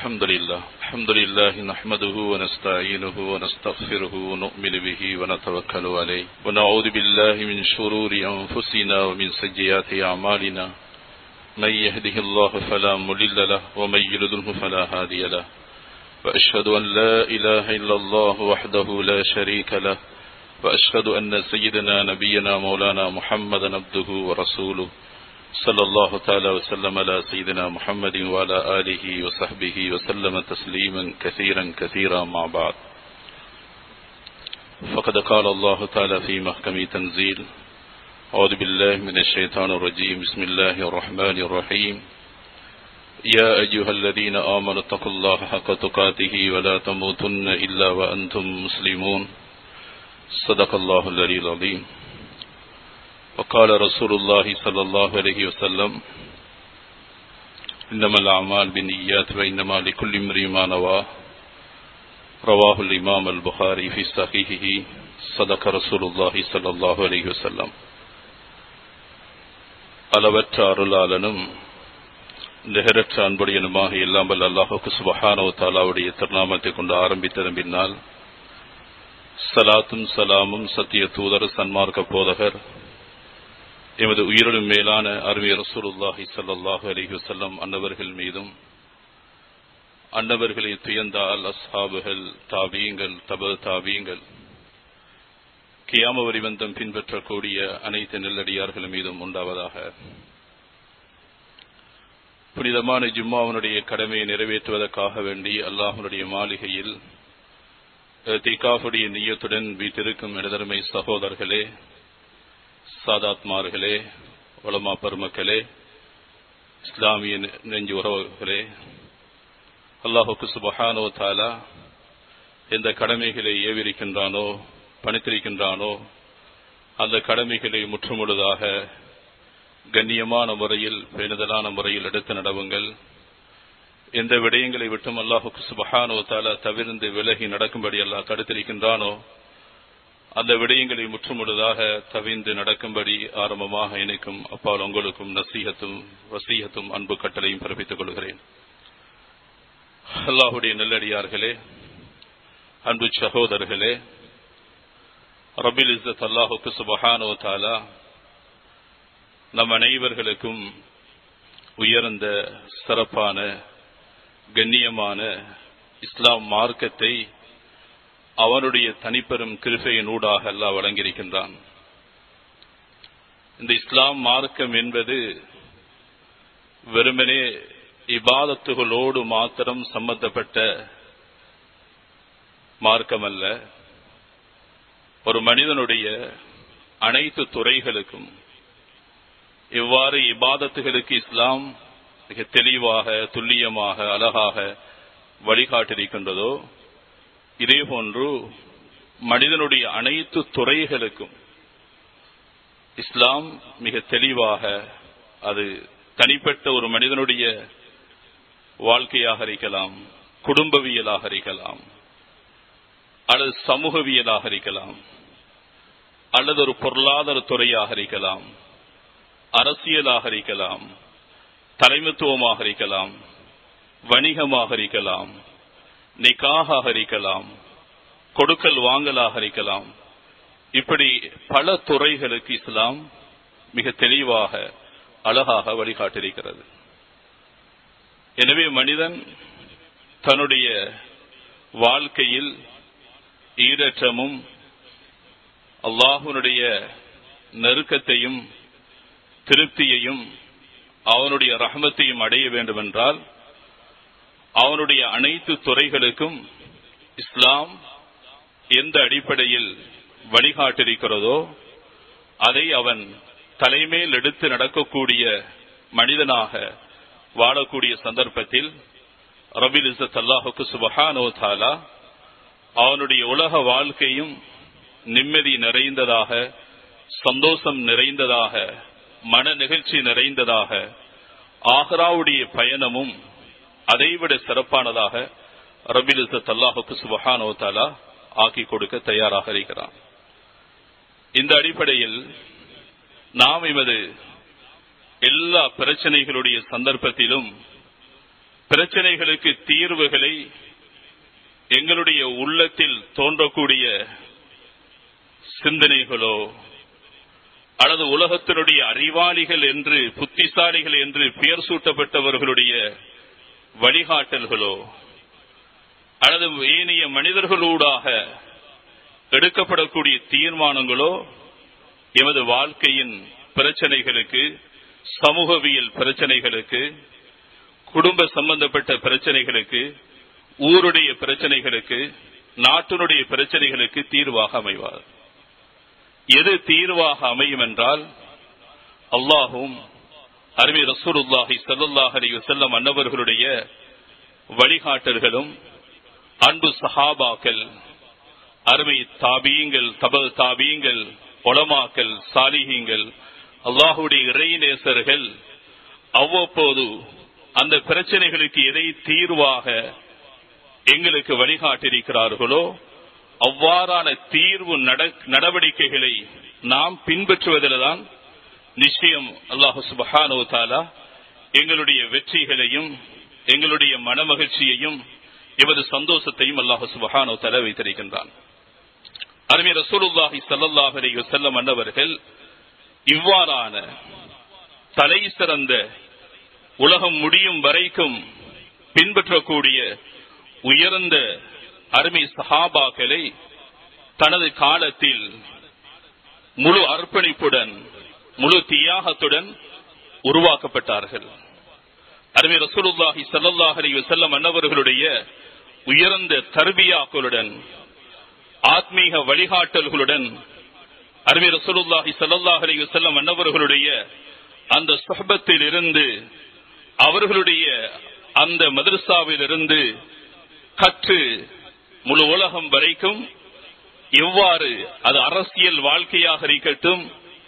الحمد لله الحمد لله نحمده ونستعينه ونستغفره ونؤمن به ونتوكل عليه ونعوذ بالله من شرور أنفسنا ومن سيئات أعمالنا من يهده الله فلا مضل له ومن يضلله فلا هادي له وأشهد أن لا إله إلا الله وحده لا شريك له وأشهد أن سيدنا نبينا مولانا محمدا عبده ورسوله صلى الله تعالى وسلم على سيدنا محمد وعلى آله وصحبه وسلم تسليما كثيرا كثيرا مع بعد فقد قال الله تعالى في محكم تنزيل أعوذ بالله من الشيطان الرجيم بسم الله الرحمن الرحيم يا أيها الذين آمنوا اتقوا الله حق تقاته ولا تموتن إلا وأنتم مسلمون صدق الله العلي العظيم وقال رسول الله صلى الله عليه وسلم إنما الأعمال بالنيات وإنما لكل امرئ ما نوى رواه الإمام البخاري في صحيحه صدق رسول الله صلى الله عليه وسلم அளவற்ற அருளாளனும் நிகரற்ற அன்புடையனுமாக இல்லாமல் அல்லாஹுக்கு சுபஹானோ தாலாவுடைய திருநாமத்தை கொண்டு ஆரம்பித்ததன் பின்னால் சலாத்தும் சலாமும் சத்திய தூதர் சன்மார்க்க போதகர் எமது உயிரிலும் மேலான அருமை ரசூலுல்லாஹி சல்லாஹு அலஹி வசல்லம் அன்னவர்கள் மீதும் அன்னவர்களை துயர்ந்தால் அஸ்ஹாபுகள் தாபியங்கள் தப தாபியங்கள் கியாம வரிவந்தம் பின்பற்றக்கூடிய அனைத்து நெல்லடியார்கள் மீதும் உண்டாவதாக புனிதமான ஜும்மாவனுடைய கடமையை நிறைவேற்றுவதற்காக வேண்டி அல்லாஹனுடைய மாளிகையில் திகாஃபுடைய நீயத்துடன் வீட்டிருக்கும் இடதருமை சகோதரர்களே சாதாத்மார்களே உலமா பெருமக்களே இஸ்லாமிய நெஞ்சு உறவுகளே அல்லாஹுக்கு சுபஹானோ தாலா எந்த கடமைகளை ஏவிருக்கின்றானோ பணித்திருக்கின்றானோ அந்த கடமைகளை முற்றுமுழுதாக கண்ணியமான முறையில் பேணுதலான முறையில் எடுத்து நடவுங்கள் எந்த விடயங்களை விட்டும் அல்லாஹுக்கு சுபஹானோ தாலா தவிர்ந்து விலகி நடக்கும்படி அல்லாஹ் தடுத்திருக்கின்றானோ அந்த விடயங்களை முற்றுமுழுதாக தவிந்து நடக்கும்படி ஆரம்பமாக இணைக்கும் அப்பால் உங்களுக்கும் நசீகத்தும் வசீகத்தும் அன்பு கட்டளையும் பிறப்பித்துக் கொள்கிறேன் அல்லாஹுடைய நல்லடியார்களே அன்பு சகோதரர்களே ரபில் இஸ்ஸத் அல்லாஹுக்கு சுபஹானோ தாலா நம் அனைவர்களுக்கும் உயர்ந்த சிறப்பான கண்ணியமான இஸ்லாம் மார்க்கத்தை அவனுடைய தனிப்பெரும் கிருபையின் ஊடாக அல்லா வழங்கியிருக்கின்றான் இந்த இஸ்லாம் மார்க்கம் என்பது வெறுமனே இபாதத்துகளோடு மாத்திரம் சம்பந்தப்பட்ட மார்க்கம் அல்ல ஒரு மனிதனுடைய அனைத்து துறைகளுக்கும் எவ்வாறு இபாதத்துகளுக்கு இஸ்லாம் மிக தெளிவாக துல்லியமாக அழகாக வழிகாட்டிருக்கின்றதோ இதே போன்று மனிதனுடைய அனைத்து துறைகளுக்கும் இஸ்லாம் மிக தெளிவாக அது தனிப்பட்ட ஒரு மனிதனுடைய வாழ்க்கையாக இருக்கலாம் குடும்பவியலாக இருக்கலாம் அல்லது சமூகவியலாக இருக்கலாம் அல்லது ஒரு பொருளாதார துறையாக இருக்கலாம் அரசியலாக இருக்கலாம் தலைமைத்துவமாக இருக்கலாம் வணிகமாக இருக்கலாம் நிக்காக இருக்கலாம் கொடுக்கல் வாங்கலாக இருக்கலாம் இப்படி பல துறைகளுக்கு இஸ்லாம் மிக தெளிவாக அழகாக வழிகாட்டிருக்கிறது எனவே மனிதன் தன்னுடைய வாழ்க்கையில் ஈரற்றமும் அல்லாஹுனுடைய நெருக்கத்தையும் திருப்தியையும் அவனுடைய ரஹமத்தையும் அடைய வேண்டுமென்றால் அவனுடைய அனைத்து துறைகளுக்கும் இஸ்லாம் எந்த அடிப்படையில் வழிகாட்டிருக்கிறதோ அதை அவன் தலைமையில் எடுத்து நடக்கக்கூடிய மனிதனாக வாழக்கூடிய சந்தர்ப்பத்தில் ரபில் இசத் அல்லாஹுக்கு சுபஹானோ தாலா அவனுடைய உலக வாழ்க்கையும் நிம்மதி நிறைந்ததாக சந்தோஷம் நிறைந்ததாக மன நிகழ்ச்சி நிறைந்ததாக ஆஹ்ராவுடைய பயணமும் அதைவிட சிறப்பானதாக ரபில் அல்லாஹுக்கு சுபஹானோ தாலா ஆக்கி கொடுக்க தயாராக இருக்கிறான் இந்த அடிப்படையில் நாம் எமது எல்லா பிரச்சனைகளுடைய சந்தர்ப்பத்திலும் பிரச்சனைகளுக்கு தீர்வுகளை எங்களுடைய உள்ளத்தில் தோன்றக்கூடிய சிந்தனைகளோ அல்லது உலகத்தினுடைய அறிவாளிகள் என்று புத்திசாலிகள் என்று பெயர் சூட்டப்பட்டவர்களுடைய வழிகாட்டல்களோ அல்லது ஏனைய மனிதர்களூடாக எடுக்கப்படக்கூடிய தீர்மானங்களோ எமது வாழ்க்கையின் பிரச்சனைகளுக்கு சமூகவியல் பிரச்சனைகளுக்கு குடும்ப சம்பந்தப்பட்ட பிரச்சனைகளுக்கு ஊருடைய பிரச்சனைகளுக்கு நாட்டினுடைய பிரச்சனைகளுக்கு தீர்வாக அமைவார் எது தீர்வாக அமையும் என்றால் அல்லாஹும் அருமை ரசூலுல்லாஹி சல்லாஹ் அலி வசல்லம் அன்னவர்களுடைய வழிகாட்டல்களும் அன்பு சஹாபாக்கள் அருமை தாபியங்கள் தப தாபியங்கள் ஒலமாக்கல் சாலிகங்கள் அல்லாஹுடைய இறைநேசர்கள் அவ்வப்போது அந்த பிரச்சனைகளுக்கு எதை தீர்வாக எங்களுக்கு வழிகாட்டிருக்கிறார்களோ அவ்வாறான தீர்வு நடவடிக்கைகளை நாம் பின்பற்றுவதில்தான் நிச்சயம் அல்லாஹு சுபஹானோ தாலா எங்களுடைய வெற்றிகளையும் எங்களுடைய மனமகிழ்ச்சியையும் எமது சந்தோஷத்தையும் அல்லாஹு சுபஹானோ தாலா வைத்திருக்கின்றான் அருமை ரசூலுல்லாஹி சல்லாஹ் அலி வசல்லம் அன்னவர்கள் இவ்வாறான தலை சிறந்த உலகம் முடியும் வரைக்கும் பின்பற்றக்கூடிய உயர்ந்த அருமை சஹாபாக்களை தனது காலத்தில் முழு அர்ப்பணிப்புடன் முழு தியாகத்துடன் உருவாக்கப்பட்டார்கள் அருமை ரசூலுல்லாஹி சல்லாஹ் அலி வசல்லம் அன்னவர்களுடைய உயர்ந்த தர்பியாக்களுடன் ஆத்மீக வழிகாட்டல்களுடன் அருமை ரசூலுல்லாஹி சல்லாஹ் அலி வசல்லம் அன்னவர்களுடைய அந்த சுஹபத்தில் இருந்து அவர்களுடைய அந்த மதரசாவில் இருந்து கற்று முழு உலகம் வரைக்கும் எவ்வாறு அது அரசியல் வாழ்க்கையாக இருக்கட்டும்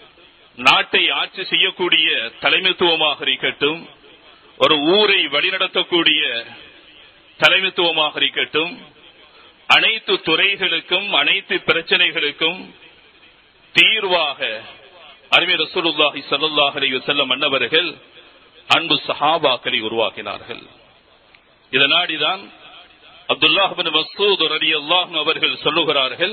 நாட்டை ஆட்சி செய்யக்கூடிய தலைமைத்துவமாக இருக்கட்டும் ஒரு ஊரை வழிநடத்தக்கூடிய தலைமைத்துவமாக இருக்கட்டும் அனைத்து துறைகளுக்கும் அனைத்து பிரச்சனைகளுக்கும் தீர்வாக அருமை ரசூலுல்லாஹி சல்லாஹ் அலி வசல்லம் அன்னவர்கள் அன்பு சஹாபாக்களை உருவாக்கினார்கள் இதனாடிதான் அப்துல்லாஹின் மசூத் அலி அல்லாஹ் அவர்கள் சொல்லுகிறார்கள்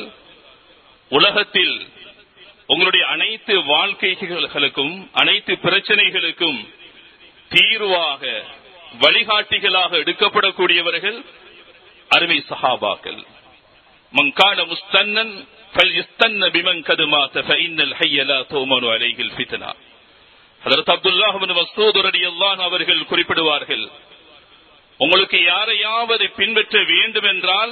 உலகத்தில் உங்களுடைய அனைத்து வாழ்க்கைகளுக்கும் அனைத்து பிரச்சனைகளுக்கும் தீர்வாக வழிகாட்டிகளாக எடுக்கப்படக்கூடியவர்கள் அருமை சஹாபாக்கள் மங்கான முஸ்தன்னன் فليستن بمن قد مات فإن الحي لا تؤمن عليه الفتنة ஹதரத் அப்துல்லாஹ் பின் மஸ்ஊத் ரலியல்லாஹு அவர்கள் குறிப்பிடுவார்கள் உங்களுக்கு யாரையாவது பின்பற்ற வேண்டும் என்றால்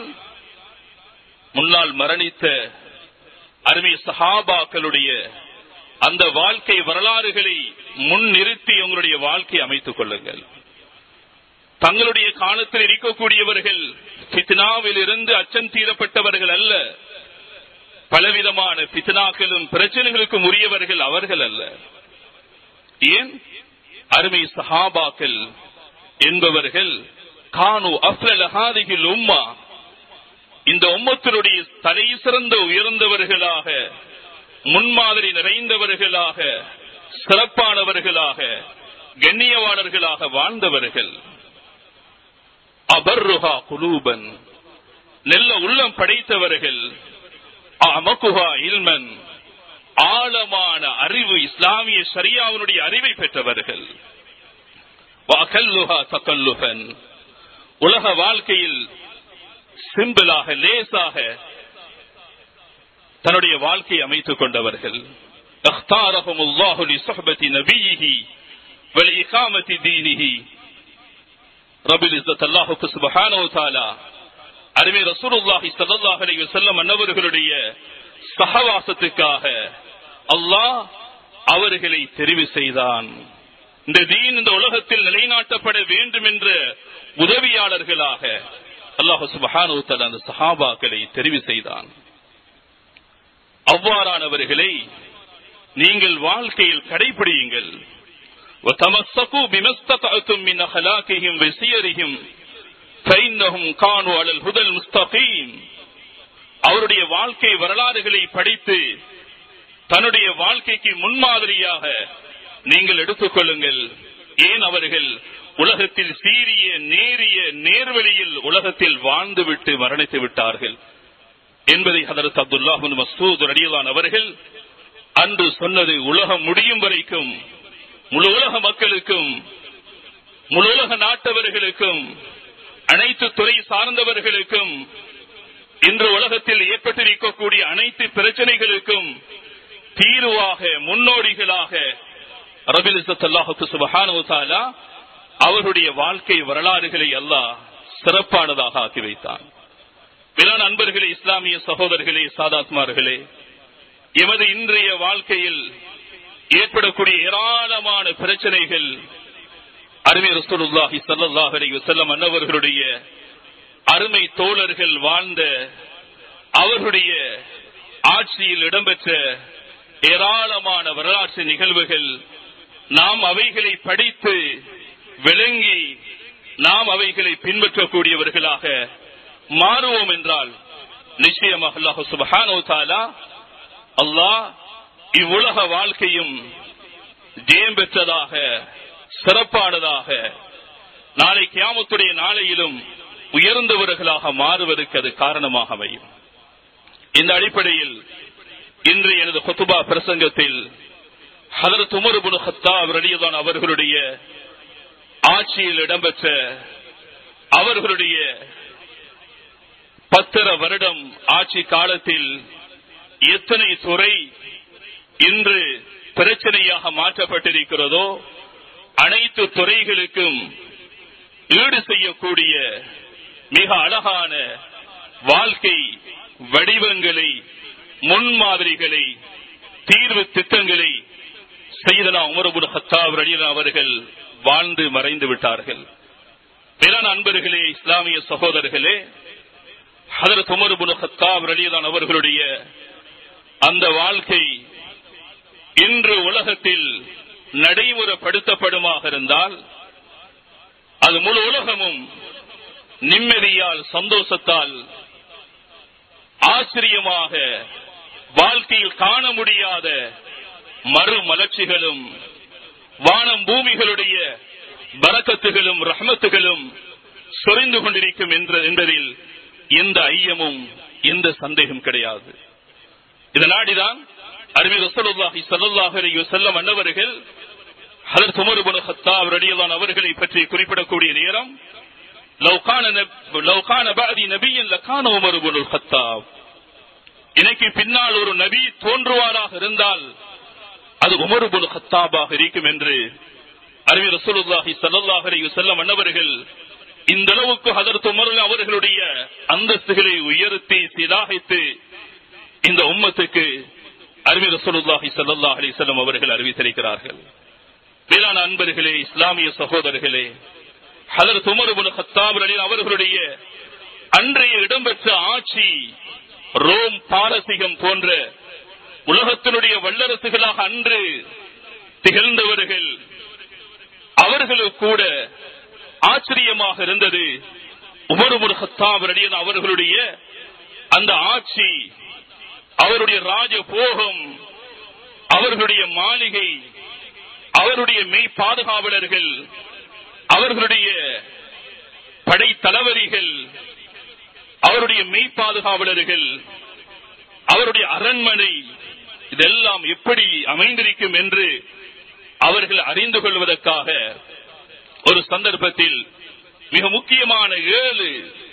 முன்னால் மரணித்த அருமை சஹாபாக்களுடைய அந்த வாழ்க்கை வரலாறுகளை முன் நிறுத்தி உங்களுடைய வாழ்க்கை அமைத்துக் கொள்ளுங்கள் தங்களுடைய காலத்தில் இருக்கக்கூடியவர்கள் பித்னாவில் இருந்து அச்சம் தீரப்பட்டவர்கள் அல்ல பலவிதமான பித்னாக்களும் பிரச்சனைகளுக்கும் உரியவர்கள் அவர்கள் அல்ல ஏன் அருமை சஹாபாக்கள் என்பவர்கள் கானு அஃப்லஹாதிகள் உம்மா இந்த உம்மத்தினுடைய தலை சிறந்த உயர்ந்தவர்களாக முன்மாதிரி நிறைந்தவர்களாக சிறப்பானவர்களாக கண்ணியவாளர்களாக வாழ்ந்தவர்கள் அபர்ருஹா குலூபன் நெல்ல உள்ளம் படைத்தவர்கள் அமகுஹா இல்மன் ஆழமான அறிவு இஸ்லாமிய ஷரியாவினுடைய அறிவை பெற்றவர்கள் தக்கல்லுகன் உலக வாழ்க்கையில் சிம்பிளாக லேசாக தன்னுடைய வாழ்க்கையை அமைத்துக் கொண்டவர்கள் اختارهم الله لصحبة نبيه ولإقامة دينه رب العزة الله سبحانه وتعالى அருமை ரசூலுல்லாஹி ஸல்லல்லாஹு அலைஹி வஸல்லம் அன்னவர்களுடைய சகவாசத்துக்காக அல்லாஹ் அவர்களை தெரிவு செய்தான் இந்த தீன் இந்த உலகத்தில் நிலைநாட்டப்பட வேண்டும் என்ற உதவியாளர்களாக அல்லாஹு சுபஹானு தஆலா அந்த சஹாபாக்களை தெரிவு செய்தான் அவ்வாறானவர்களை நீங்கள் வாழ்க்கையில் கடைபிடியுங்கள் وتمسكوا بما استطعتم من أخلاقهم وسيرهم فإنهم كانوا على الهدى المستقيم அவருடைய வாழ்க்கை வரலாறுகளை படித்து தன்னுடைய வாழ்க்கைக்கு முன்மாதிரியாக நீங்கள் எடுத்துக்கொள்ளுங்கள் ஏன் அவர்கள் உலகத்தில் சீரிய நேரிய நேர்வழியில் உலகத்தில் வாழ்ந்துவிட்டு மரணித்து விட்டார்கள் என்பதை ஹதரத் அப்துல்லாஹின் மசூத் ரடியலான் அவர்கள் அன்று சொன்னது உலகம் முடியும் வரைக்கும் முழு உலக மக்களுக்கும் முழு உலக நாட்டவர்களுக்கும் அனைத்து துறை சார்ந்தவர்களுக்கும் இன்று உலகத்தில் ஏற்பட்டிருக்கக்கூடிய அனைத்து பிரச்சனைகளுக்கும் தீர்வாக முன்னோடிகளாக ரபில் அல்லாஹுக்கு சுபஹானுசாலா அவருடைய வாழ்க்கை வரலாறுகளை அல்லாஹ் சிறப்பானதாக ஆக்கி வைத்தான் பிற நண்பர்களே இஸ்லாமிய சகோதரர்களே சாதாத்மார்களே எமது இன்றைய வாழ்க்கையில் ஏற்படக்கூடிய ஏராளமான பிரச்சனைகள் அருமை ரசூலுல்லாஹி ஸல்லல்லாஹு அலைஹி வஸல்லம் அன்னவர்களுடைய அருமை தோழர்கள் வாழ்ந்த அவர்களுடைய ஆட்சியில் இடம்பெற்ற ஏராளமான வரலாற்று நிகழ்வுகள் நாம் அவைகளை படித்து விளங்கி நாம் அவைகளை பின்பற்றக்கூடியவர்களாக மாறுவோம் என்றால் நிச்சயமாக அல்லாஹு சுபஹானோ தாலா அல்லாஹ் இவ்வுலக வாழ்க்கையும் ஜெயம் பெற்றதாக சிறப்பானதாக நாளை கியாமத்துடைய நாளையிலும் உயர்ந்தவர்களாக மாறுவதற்கு அது காரணமாக அமையும் இந்த அடிப்படையில் இன்று எனது கொத்துபா பிரசங்கத்தில் ஹதரத் உமர் புனு ஹத்தாப் ரலியல்லான் அவர்களுடைய ஆட்சியில் இடம்பெற்ற அவர்களுடைய பத்தர வருடம் ஆட்சி காலத்தில் எத்தனை துறை இன்று பிரச்சனையாக மாற்றப்பட்டிருக்கிறதோ அனைத்து துறைகளுக்கும் ஈடு செய்யக்கூடிய மிக அழகான வாழ்க்கை வடிவங்களை முன்மாதிரிகளை தீர்வு திட்டங்களை செய்தனா உமரபுல் ஹத்தாப் ரலியன் அவர்கள் வாழ்ந்து மறைந்து விட்டார்கள் பிற நண்பர்களே இஸ்லாமிய சகோதரர்களே ஹதரத் உமர்புல் ஹத்தாப் ரலியன் அவர்களுடைய அந்த வாழ்க்கை இன்று உலகத்தில் நடைமுறைப்படுத்தப்படுமாக இருந்தால் அது முழு உலகமும் நிம்மதியால் சந்தோஷத்தால் ஆச்சரியமாக வாழ்க்கையில் காண முடியாத மறுமலர்ச்சிகளும் வானம் பூமிகளுடைய பரக்கத்துகளும் ரஹமத்துகளும் சொரிந்து கொண்டிருக்கும் என்ற என்பதில் எந்த ஐயமும் எந்த சந்தேகம் கிடையாது இதனாடிதான் அருமை ரசலுல்லாஹி ஸல்லல்லாஹு அலைஹி வஸல்லம் அன்னவர்கள் ஹதரத் உமர் இப்னு கத்தாப் ரலியல்லாஹு அவர்களை பற்றி குறிப்பிடக்கூடிய நேரம் லவ் கான நப்- லவ் கான பஅதி நபியன் லகான உமர் இப்னு கத்தாப் எனக்கு பின்னால் ஒரு நபி தோன்றுவாராக இருந்தால் அது உமர் இப்னு கத்தாபாக இருக்கும் என்று அருமை ரசூலுல்லாஹி ஸல்லல்லாஹு அலைஹி வஸல்லம் அன்னவர்கள் இந்த அளவுக்கு ஹதரத் உமர் அவர்களுடைய அந்தஸ்துகளை உயர்த்தி சிலாகித்து இந்த உம்மத்துக்கு அருமை ரசூலுல்லாஹி ஸல்லல்லாஹு அலைஹி வஸல்லம் அவர்கள் அறிவித்திருக்கிறார்கள் மேலான அன்பர்களே இஸ்லாமிய சகோதரர்களே ஹதரத் உமர் இப்னு கத்தாப் ரலியல்லாஹு அவர்களுடைய அன்றைய இடம்பெற்ற ஆட்சி ரோம் பாரசீகம் போன்ற உலகத்தினுடைய வல்லரசுகளாக அன்று திகழ்ந்தவர்கள் அவர்களுக்கு கூட ஆச்சரியமாக இருந்தது உமர் இப்னு கத்தாப் ரலியல்லாஹு அவர்களுடைய அந்த ஆட்சி அவருடைய ராஜ போகம் அவர்களுடைய மாளிகை அவருடைய மெய் பாதுகாவலர்கள் அவர்களுடைய படை தளபதிகள் அவருடைய மெய் பாதுகாவலர்கள் அவருடைய அரண்மனை இதெல்லாம் எப்படி அமைந்திருக்கும் என்று அவர்கள் அறிந்து கொள்வதற்காக ஒரு சந்தர்ப்பத்தில் மிக முக்கியமான ஏழு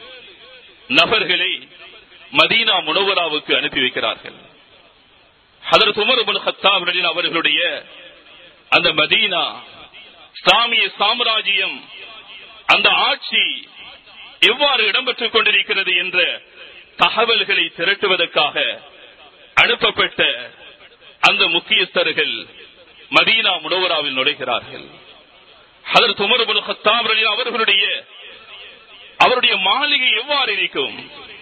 நபர்களை மதீனா முனவராவுக்கு அனுப்பி வைக்கிறார்கள் ஹதரத் உமர் இப்னு கத்தாப் ரலியல்லாஹு அவர்களுடைய அந்த மதீனா இஸ்லாமிய சாம்ராஜ்யம் அந்த ஆட்சி எவ்வாறு இடம்பெற்றுக் கொண்டிருக்கிறது என்ற தகவல்களை திரட்டுவதற்காக அனுப்பப்பட்ட அந்த முக்கியஸ்தர்கள் மதீனா முனவராவில் நுழைகிறார்கள் ஹதரத் உமர் இப்னு கத்தாப் ரலியல்லாஹு அவர்களுடைய அவருடைய மாளிகை எவ்வாறு இருக்கும்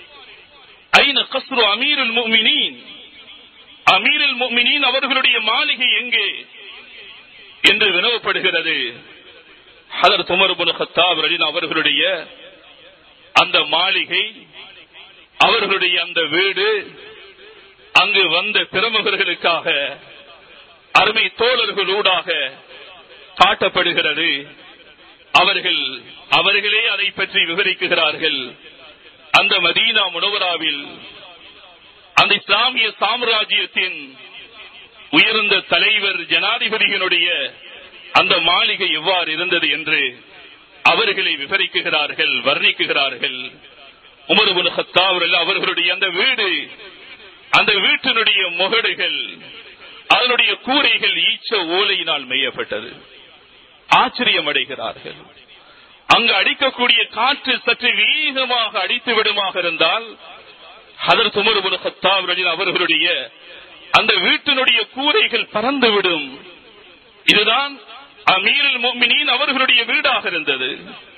ஐன கஸ்ரு அமீருல் முஃமினீன் அமீருல் முஃமினீன் அவர்களுடைய மாளிகை எங்கே என்று வினவப்படுகிறது ஹதரத் உமர் இப்னு கத்தாப் ரலியல்லாஹு அவர்களுடைய அந்த மாளிகை அவர்களுடைய அந்த வீடு அங்கு வந்த பிரமுகர்களுக்காக அருமை தோழர்களூடாக காட்டப்படுகிறது அவர்கள் அவர்களே அதை பற்றி விவரிக்குகிறார்கள் அந்த மதீனா முனவராவில் அந்த இஸ்லாமிய சாம்ராஜ்யத்தின் உயர்ந்த தலைவர் ஜனாதிபதியினுடைய அந்த மாளிகை எவ்வாறு இருந்தது என்று அவர்களை விவரிக்குகிறார்கள் வர்ணிக்குகிறார்கள் உமர் ஹத்தாவர்கள் அவர்களுடைய அந்த வீடு அந்த வீட்டினுடைய முகடுகள் அதனுடைய கூரைகள் ஈச்ச ஓலையினால் மெய்யப்பட்டது ஆச்சரியம் அடைகிறார்கள் அங்கு அடிக்கக்கூடிய காற்று சற்று வேகமாக அடித்து விடுமாக இருந்தால் ஹதர் சுமர் ஹத்தாவர்கள் அவர்களுடைய அந்த வீட்டினுடைய கூரைகள் பறந்துவிடும் இதுதான் அமீருல் மோமினின் அவர்களுடைய வீடாக இருந்தது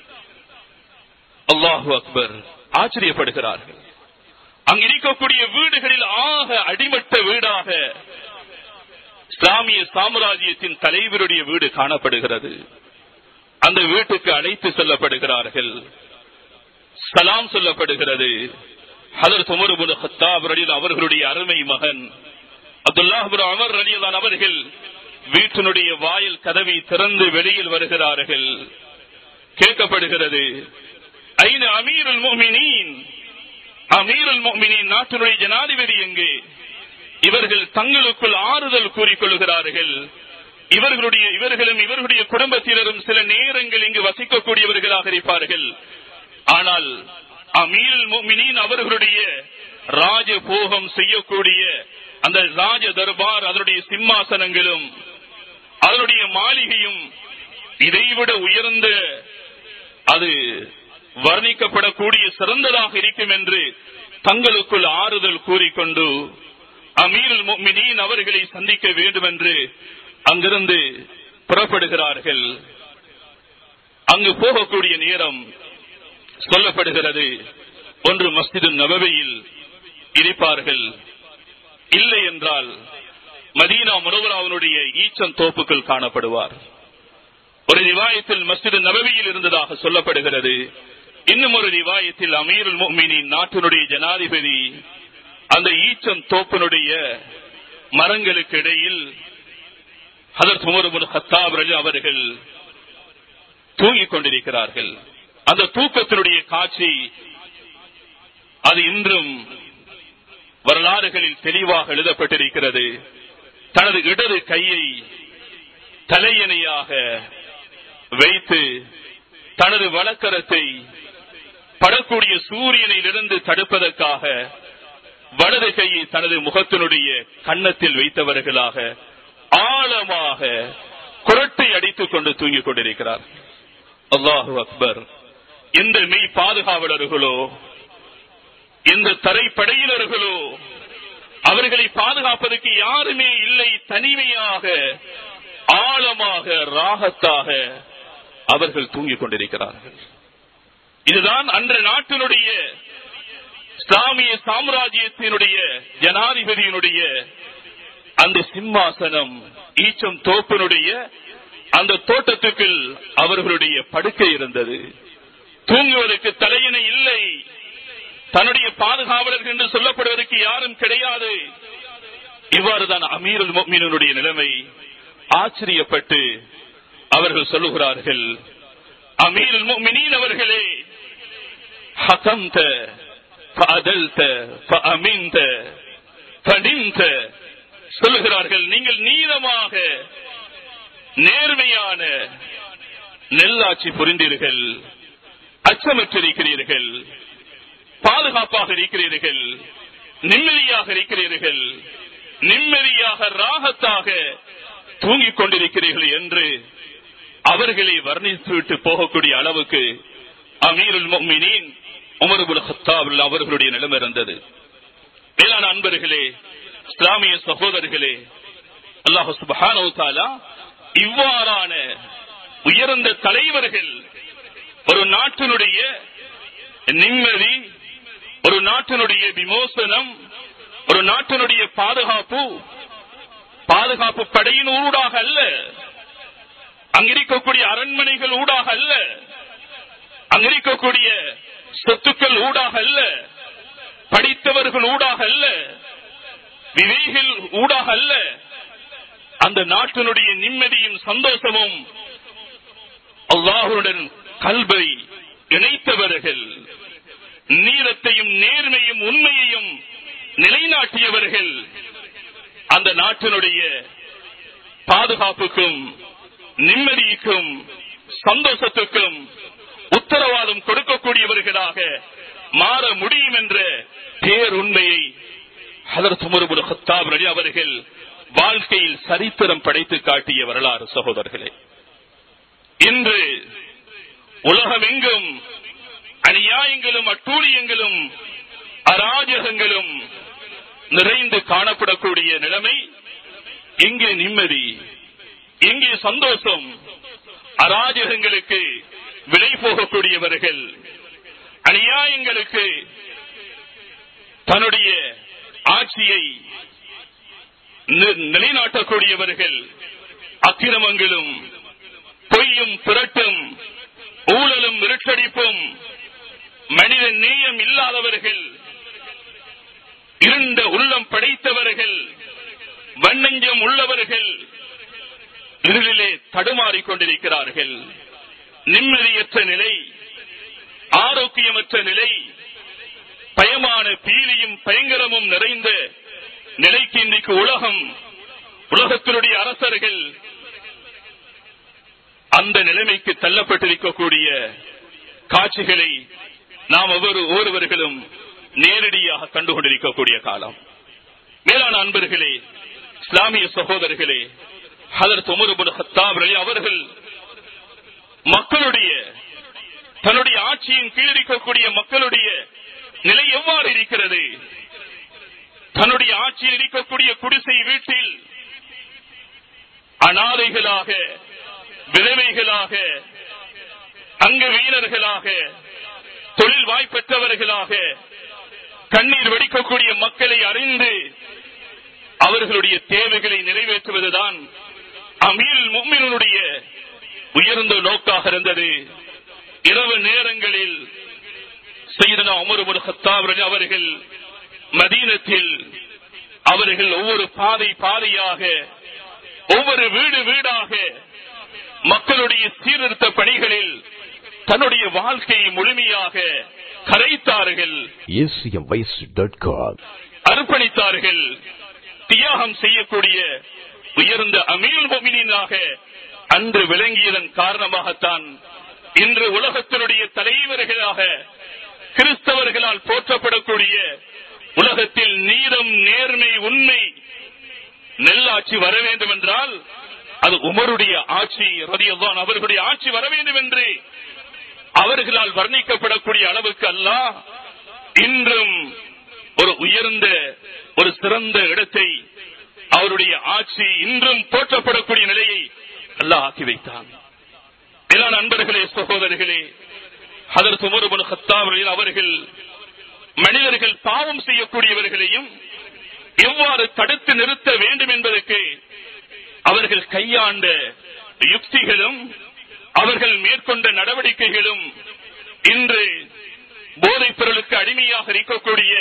அல்லாஹு அக்பர் ஆச்சரியப்படுகிறார்கள் அங்கு இருக்கக்கூடிய வீடுகளில் ஆக அடிமட்ட வீடாக இஸ்லாமிய சாம்ராஜ்யத்தின் தலைவருடைய வீடு காணப்படுகிறது அந்த வீட்டுக்கு அழைத்து செல்லப்படுகிறார்கள் சலாம் சொல்லப்படுகிறது ஹதர் சுமருபுல் ஹத்தாப் ரலில் அவர்களுடைய அருமை மகன் அப்துல்லாஹ் அமர் ரலியலான் அவர்கள் வீட்டினுடைய வாயில் கதவை திறந்து வெளியில் வருகிறார்கள் கேட்கப்படுகிறது ஐந்து அமீருல் மோமினின் அமீருல் மோமினின் நாட்டினுடைய ஜனாதிபதி எங்கே இவர்கள் தங்களுக்குள் ஆறுதல் கூறிக்கொள்கிறார்கள் இவர்களுடைய இவர்களும் இவர்களுடைய குடும்பத்தினரும் சில நேரங்கள் இங்கு வசிக்கக்கூடியவர்களாக இருப்பார்கள் ஆனால் அமீருல் மோமினின் அவர்களுடைய ராஜபோகம் செய்யக்கூடிய அந்த ராஜ தர்பார் அதனுடைய சிம்மாசனங்களும் அதனுடைய மாளிகையும் இதைவிட உயர்ந்த அது வர்ணிக்கப்படக்கூடிய சிறந்ததாக இருக்கும் என்று தங்களுக்குள் ஆறுதல் கூறிக்கொண்டு அமீருல் மொமினின் அவர்களை சந்திக்க வேண்டும் என்று அங்கிருந்து புறப்படுகிறார்கள் அங்கு போகக்கூடிய நேரம் சொல்லப்படுகிறது ஒன்று மஸ்ஜிது நபவையில் இருப்பார்கள் இல்லை என்றால் மதீனா முனவராவனுடைய ஈச்சம் தோப்புக்குள் காணப்படுவார் ஒரு ரிவாயத்தில் மஸ்ஜிது நபவியில் இருந்ததாக சொல்லப்படுகிறது இன்னும் ஒரு ரிவாயத்தில் அமீருல் மோமினின் நாட்டினுடைய ஜனாதிபதி அந்த ஈச்சம் தோப்பினுடைய மரங்களுக்கு இடையில் ஹதர் சுமருபுல் ஹத்தாப் ரஜு அவர்கள் தூங்கிக் கொண்டிருக்கிறார்கள் அந்த தூக்கத்தினுடைய காட்சி அது இன்றும் வரலாறுகளில் தெளிவாக எழுதப்பட்டிருக்கிறது தனது இடது கையை தலையணையாக வைத்து தனது வழக்கரத்தை படக்கூடிய சூரியனிலிருந்து தடுப்பதற்காக வலது கையை தனது முகத்தினுடைய கன்னத்தில் வைத்தவர்களாக ஆழமாக குரட்டை அடித்துக் கொண்டு தூங்கிக் கொண்டிருக்கிறார் அல்லாஹு அக்பர் இந்த மெய் பாதுகாவலர்களோ இந்த தரைப்படையினர்களோ அவர்களை பாதுகாப்பதற்கு யாருமே இல்லை தனிமையாக ஆழமாக ராகத்தாக அவர்கள் தூங்கிக் கொண்டிருக்கிறார்கள் இதுதான் அன்ற நாட்டினுடைய இஸ்லாமிய சாம்ராஜ்யத்தினுடைய ஜனாதிபதியினுடைய அந்த சிம்மாசனம் ஈச்சம் தோப்பினுடைய அந்த தோட்டத்துக்குள் அவர்களுடைய படுக்கை இருந்தது தூங்குவதற்கு தலையணை இல்லை தன்னுடைய பாதுகாவலர்கள் என்று சொல்லப்படுவதற்கு யாரும் கிடையாது இவ்வாறுதான் அமீருல் மொமீனுடைய நிலைமை ஆச்சரியப்பட்டு அவர்கள் சொல்லுகிறார்கள் அமீருல் மொமினின் அவர்களே ஹசம்த فأدلت فأمنت فنمت சொல்லுகிறார்கள் நீங்கள் நீளமாக நேர்மையான நெல்லாட்சி புரிந்தீர்கள் அச்சமற்றிருக்கிறீர்கள் பாதுகாப்பாக இருக்கிறீர்கள் நிம்மதியாக இருக்கிறீர்கள் நிம்மதியாக ராகத்தாக தூங்கிக் கொண்டிருக்கிறீர்கள் என்று அவர்களை வர்ணித்துவிட்டு போகக்கூடிய அளவுக்கு அமீருல் மொமினின் உமர்புல் ஹத்தாவில் அவர்களுடைய நிலைமை இருந்தது மேலான அன்பர்களே இஸ்லாமிய சகோதரர்களே அல்லாஹு சுபஹானோ தாலா இவ்வாறான உயர்ந்த தலைவர்கள் ஒரு நாட்டினுடைய நிம்மதி ஒரு நாட்டினுடைய விமோசனம் ஒரு நாட்டினுடைய பாதுகாப்பு பாதுகாப்பு படையின் ஊடாக அல்ல அங்கிருக்கக்கூடிய அரண்மனைகள் ஊடாக அல்ல அங்கிருக்கக்கூடிய சொத்துக்கள் ஊடாக அல்ல படித்தவர்கள் ஊடாக அல்ல விவேகிகள் ஊடாக அல்ல அந்த நாட்டினுடைய நிம்மதியும் சந்தோஷமும் அல்லாஹுடன் கல்வை இணைத்தவர்கள் நீரத்தையும் நேர்மையும் உண்மையையும் நிலைநாட்டியவர்கள் அந்த நாட்டினுடைய பாதுகாப்புக்கும் நிம்மதிக்கும் சந்தோஷத்துக்கும் உத்தரவாதம் கொடுக்கக்கூடியவர்களாக மாற முடியும் என்ற பேருண்மையை ஹதரத் ஹத்தாப் அலி அவர்கள் வாழ்க்கையில் சரித்திரம் படைத்து காட்டிய வரலாறு சகோதரர்களே இன்று உலகமெங்கும் அநியாயங்களும் அட்டூழியங்களும் அராஜகங்களும் நிறைந்து காணப்படக்கூடிய நிலைமை எங்கே நிம்மதி எங்கே சந்தோஷம் அராஜகங்களுக்கு விலை போகக்கூடியவர்கள் அநியாயங்களுக்கு தன்னுடைய ஆட்சியை நிலைநாட்டக்கூடியவர்கள் அக்கிரமங்களும் பொய்யும் புரட்டும் ஊழலும் இருட்டடிப்பும் மனித நேயம் இல்லாதவர்கள் இருண்ட உள்ளம் படைத்தவர்கள் வண்ணஞ்சம் உள்ளவர்கள் இருளிலே தடுமாறிக் கொண்டிருக்கிறார்கள் நிம்மதியற்ற நிலை ஆரோக்கியமற்ற நிலை பயமான பீலியும் பயங்கரமும் நிறைந்த நிலைக்கு இன்றைக்கு உலகம் உலகத்தினுடைய அரசர்கள் அந்த நிலைமைக்கு தள்ளப்பட்டிருக்கக்கூடிய காட்சிகளை நாம் ஒவ்வொரு ஒவ்வொருவர்களும் நேரடியாக கண்டுகொண்டிருக்கக்கூடிய காலம் மேலான அன்பர்களே இஸ்லாமிய சகோதரர்களே ஹதரத் உமர் ஹத்தாப் அவர்கள் மக்களுடைய தன்னுடைய ஆட்சியின் கீழ் இருக்கக்கூடிய மக்களுடைய நிலை எவ்வாறு இருக்கிறது தன்னுடைய ஆட்சியில் இருக்கக்கூடிய குடிசை வீட்டில் அனாதைகளாக விதவைகளாக அங்க வீரர்களாக தொழில் வாய்ப்பற்றவர்களாக கண்ணீர் வெடிக்கக்கூடிய மக்களை அறிந்து அவர்களுடைய தேவைகளை நிறைவேற்றுவதுதான் அமீல் மும்மினுடைய உயர்ந்த நோக்காக இருந்தது இரவு நேரங்களில் செய்தனா உமர் ஹத்தாப் அவர்கள் மதீனத்தில் அவர்கள் ஒவ்வொரு பாதை பாதையாக ஒவ்வொரு வீடு வீடாக மக்களுடைய சீர்திருத்த பணிகளில் தன்னுடைய வாழ்க்கையை முழுமையாக கரைத்தார்கள் acmvoice.com அர்ப்பணித்தார்கள் தியாகம் செய்யக்கூடிய உயர்ந்த அமீல் மொமினாக அன்று விளங்கியதன் காரணமாகத்தான் இன்று உலகத்தினுடைய தலைவர்களாக கிறிஸ்தவர்களால் போற்றப்படக்கூடிய உலகத்தில் நீதம் நேர்மை உண்மை நெல்லாட்சி வர வேண்டும் என்றால் அது உமருடைய ஆட்சி ரதியல்லான் அவர்களுடைய ஆட்சி வர வேண்டும் என்று அவர்களால் வர்ணிக்கப்படக்கூடிய அளவுக்கு அல்ல இன்றும் ஒரு உயர்ந்த ஒரு சிறந்த இடத்தை அவருடைய ஆட்சி இன்றும் போற்றப்படக்கூடிய நிலையை அல்லாஹ் ஆக்கி வைத்தான் மேலான நண்பர்களே சகோதரர்களே அதற்கு உமருபன் ஹத்தாவர்கள் அவர்கள் மனிதர்கள் பாவம் செய்யக்கூடியவர்களையும் எவ்வாறு தடுத்து நிறுத்த வேண்டும் என்பதற்கு அவர்கள் கையாண்ட யுக்திகளும் அவர்கள் மேற்கொண்ட நடவடிக்கைகளும் இன்று போதைப் பொருளுக்கு அடிமையாக இருக்கக்கூடிய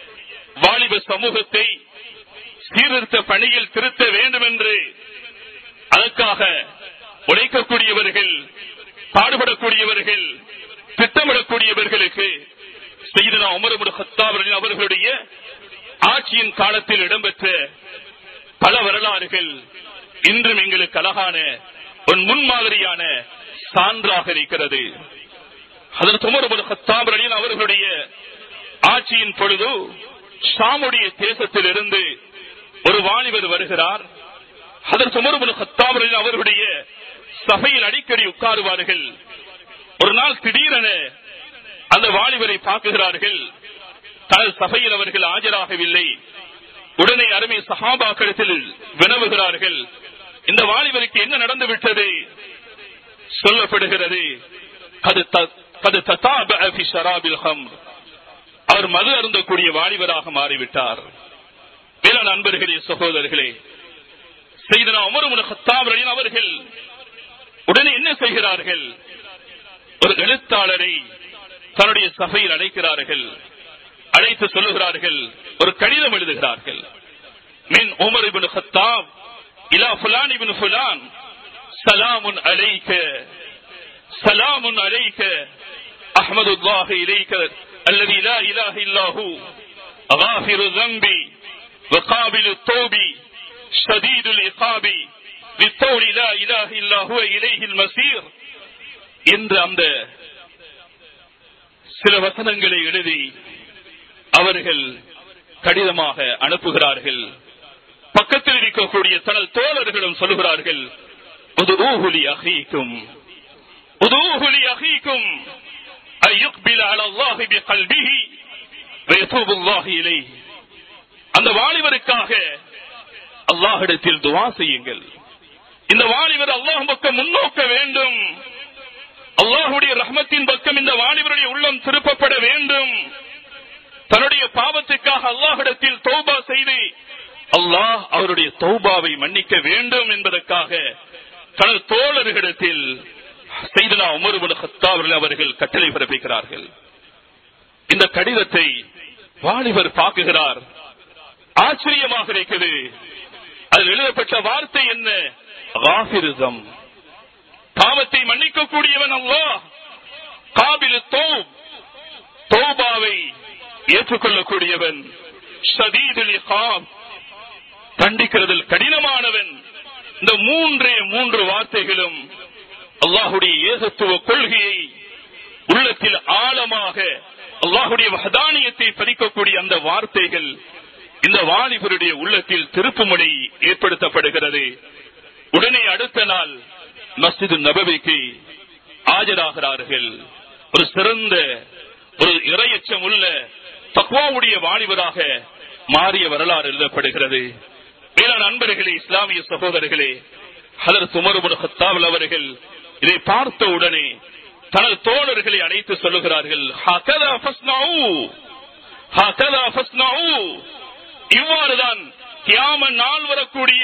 வாலிப சமூகத்தை சீர்திருத்த பணியில் திருத்த வேண்டும் என்று அதற்காக உழைக்கக்கூடியவர்கள் பாடுபடக்கூடியவர்கள் திட்டமிடக்கூடியவர்களுக்கு செய்தனா உமரமுடு ஹத்தாவர்கள் அவர்களுடைய ஆட்சியின் காலத்தில் இடம்பெற்ற பல வரலாறுகள் இன்றும் எங்களுக்கு அழகான ஒரு முன்மாதிரியான சான்றாக இருக்கிறது அதற்கு உமரமுடு ஹத்தாவர்களின் அவர்களுடைய ஆட்சியின் பொழுது ஷாமுடைய தேசத்தில் இருந்து ஒரு வாலிபர் வருகிறார் அதற்கு உமரமுடு ஹத்தாவர்களின் அவர்களுடைய சபையில் அடிக்கடி உட்காருவார்கள் ஒரு நாள் திடீரென அந்த வாலிபரை பார்க்குகிறார்கள் தனது சபையில் அவர்கள் ஆஜராகவில்லை உடனே அருமை சஹாபாக்களத்தில் வினவுகிறார்கள் இந்த வாலிபருக்கு என்ன நடந்து விட்டது சொல்லப்படுகிறது அது த- அது ததாபஅ ஃபி ஷராபில் ஹம்ர். அவர் மது அருந்தக்கூடிய வாலிபராக மாறிவிட்டார் மேலான நண்பர்களே சகோதரர்களே செய்தனா உமர் ஹத்தாவரின் அவர்கள் உடனே என்ன செய்கிறார்கள் ஒரு எழுத்தாளரை தன்னுடைய சபையில் அழைக்கிறார்கள் அழைத்து சொல்லுகிறார்கள் ஒரு கடிதம் எழுதுகிறார்கள் மின் உமர் இபின் ஹத்தாப் இலா ஃபுலான் இபின் ஃபுலான் சலாமுன் அலைக்க சலாமுன் அலைக்க அஹமதுல்லாஹ இலைக்க الذي لا إله إلا هو غافر الذنب وقابل التوب شديد العقاب بالطول لا إله إلا هو إليه المسير என்று அந்த சில வசனங்களை எழுதி அவர்கள் கடிதமாக அனுப்புகிறார்கள் பக்கத்தில் இருக்கக்கூடிய தனது தோழர்களும் சொல்லுகிறார்கள் உதுஊஹுலி அஹீக்கும் உதுஊஹுலி அஹீக்கும் ஐயுக்பில அல அல்லாஹி பிகல்பிஹி வயதூபு அல்லாஹி இலைஹி அந்த வாலிபருக்காக அல்லாஹிடத்தில் துவா செய்யுங்கள் இந்த வாலிபர் அல்லாஹ் பக்கம் முன்னோக்க வேண்டும் அல்லாஹுடைய ரஹ்மத்தின் பக்கம் இந்த வாலிபருடைய உள்ளம் திருப்பப்பட வேண்டும் தன்னுடைய பாவத்துக்காக அல்லாஹிடத்தில் தௌபா செய்து அல்லாஹ் அவருடைய தௌபாவை மன்னிக்க வேண்டும் என்பதற்காக தனது தோழர்களிடத்தில் செய்தனா உமர்புல் ஹத்தாவர்கள் அவர்கள் கட்டளை பிறப்பிக்கிறார்கள் இந்த கடிதத்தை வாலிபர் பார்க்குகிறார் ஆச்சரியமாக இருக்குது அதில் எழுதப்பட்ட வார்த்தை என்ன ராபிரிசம் பாவத்தை மன்னிக்கக்கூடியவன் அல்லாஹ் காபில் தோப் தோபாவை ஏற்றுக்கொள்ளக்கூடியவன் ஷதீதுல் இகாம் தண்டிக்கிறதில் கடினமானவன் இந்த மூன்றே மூன்று வார்த்தைகளும் அல்லாஹுடைய ஏகத்துவ கொள்கையை உள்ளத்தில் ஆழமாக அல்லாஹுடைய வகதானியத்தை பதிக்கக்கூடிய அந்த வார்த்தைகள் இந்த வாலிபருடைய உள்ளத்தில் திருப்புமுனை ஏற்படுத்தப்படுகிறது உடனே அடுத்த நாள் மஸ்ஜிது நபவிக்கு ஆஜராகிறார்கள் ஒரு சிறந்த ஒரு இரையச்சம் உள்ள தக்வாவுடைய வாலிபராக மாறிய வரலாறு எழுதப்படுகிறது வேளாண் நண்பர்களே இஸ்லாமிய சகோதரர்களே ஹதர் சுமருபுல் ஹத்தாவல் அவர்கள் இதை பார்த்த உடனே தனது தோழர்களை அழைத்து சொல்லுகிறார்கள் "ஹகதா ஃபஸ்னஉ, ஹகதா ஃபஸ்னஉ." இவ்வாறுதான் கியாம நாள் வரக்கூடிய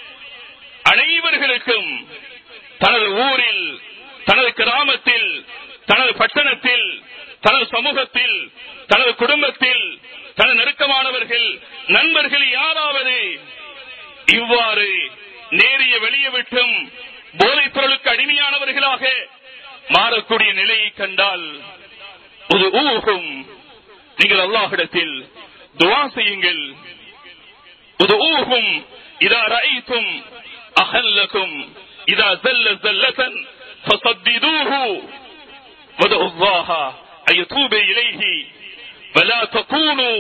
அனைவர்களுக்கும் தனது ஊரில் தனது கிராமத்தில் தனது பட்டணத்தில் தனது சமூகத்தில் தனது குடும்பத்தில் தனது நெருக்கமானவர்கள் நண்பர்கள் யாராவது இவ்வாறு நேரிய வெளியே விட்டும் போதைப் பொருளுக்கு அடிமையானவர்களாக மாறக்கூடிய நிலையை கண்டால் ஒரு ஊகம் நீங்கள் அல்லாஹிடத்தில் துவா செய்யுங்கள் ஒரு ஊகம் இதா ரஐத்தும் அகல்லக்கும் இதா زل زلة فصددوه ودعوا الله أن يتوب إليه ولا تكونوا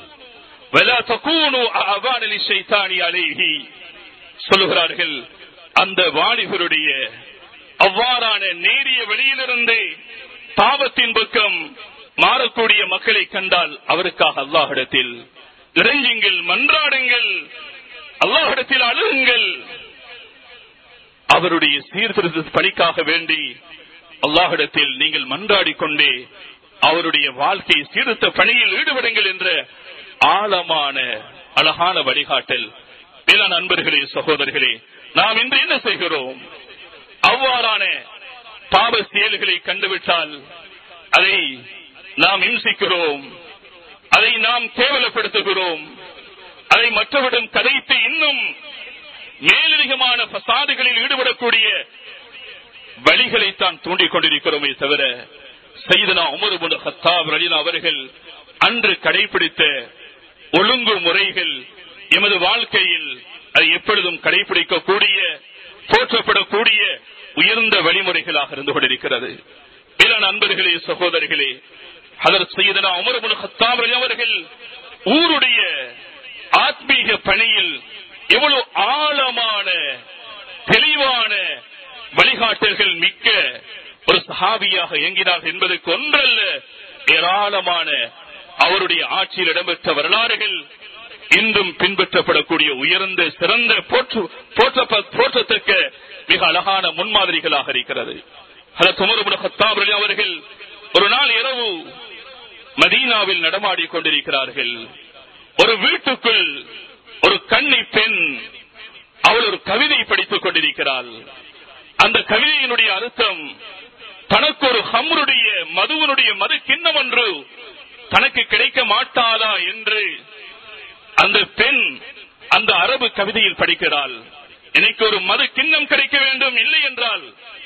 ولا تكونوا أعوان للشيطان عليه சொல்லுகிறார்கள் அந்த வாலிபருடைய அவ்வாறான நேரிய வெளியிலிருந்து பாவத்தின் பக்கம் மாறக்கூடிய மக்களை கண்டால் அவருக்காக அல்லாஹிடத்தில் இறைஞ்சுங்கள் மன்றாடுங்கள் அல்லாஹிடத்தில் அழுகுங்கள் அவருடைய சீர்திருத்த பணிக்காக வேண்டி அல்லாஹிடத்தில் நீங்கள் மன்றாடி கொண்டே அவருடைய வாழ்க்கை சீர்திருத்த பணியில் ஈடுபடுங்கள் என்ற ஆழமான அழகான வழிகாட்டல் வேளாண் நண்பர்களே சகோதரர்களே நாம் இன்று என்ன செய்கிறோம் அவ்வாறான பாவ செயல்களை கண்டுவிட்டால் அதை நாம் இம்சிக்கிறோம் அதை நாம் கேவலப்படுத்துகிறோம் அதை மற்றவரிடம் கதைத்து இன்னும் மேலதிகமான பசாதுகளில் ஈடுபடக்கூடிய வழிகளைத்தான் தூண்டிக் கொண்டிருக்கிறோமே தவிர செய்தனா உமர் ஹத்தாப் ரலீலா அவர்கள் அன்று கடைபிடித்த ஒழுங்கு முறைகள் எமது வாழ்க்கையில் அதை எப்பொழுதும் கடைபிடிக்கக்கூடிய போற்றப்படக்கூடிய உயர்ந்த வழிமுறைகளாக இருந்து கொண்டிருக்கிறது பிற நண்பர்களே சகோதரர்களே அதர் செய்தனா உமர் ஹத்தாப் ரலி அவர்கள் ஊருடைய ஆத்மீக பணியில் எவ்வளவு ஆழமான தெளிவான வழிகாட்டல்கள் மிக்க ஒரு சஹாபியாக இயங்கினார் என்பதற்கு ஒன்றல்ல ஏராளமான அவருடைய ஆட்சியில் இடம்பெற்ற வரலாறுகள் இன்றும் பின்பற்றப்படக்கூடிய உயர்ந்த சிறந்த போற்று போற்றப்ப- போற்றத்தக்க மிக அழகான முன்மாதிரிகளாக இருக்கிறது ஹத்தாப் அவர்கள் ஒரு நாள் இரவு மதீனாவில் நடமாடிக் கொண்டிருக்கிறார்கள் ஒரு வீட்டுக்குள் ஒரு கன்னி பெண் அவள் ஒரு கவிதை படித்துக் கொண்டிருக்கிறாள் அந்த கவிதையினுடைய அர்த்தம் தனக்கு ஒரு ஹம்ருடைய மதுவனுடைய மது கிண்ணம் ஒன்று தனக்கு கிடைக்க மாட்டாதா என்று அந்த பெண் அந்த அரபு கவிதையில் படிக்கிறாள் எனக்கு ஒரு மது கிண்ணம் கிடைக்க வேண்டும் இல்லை என்றால்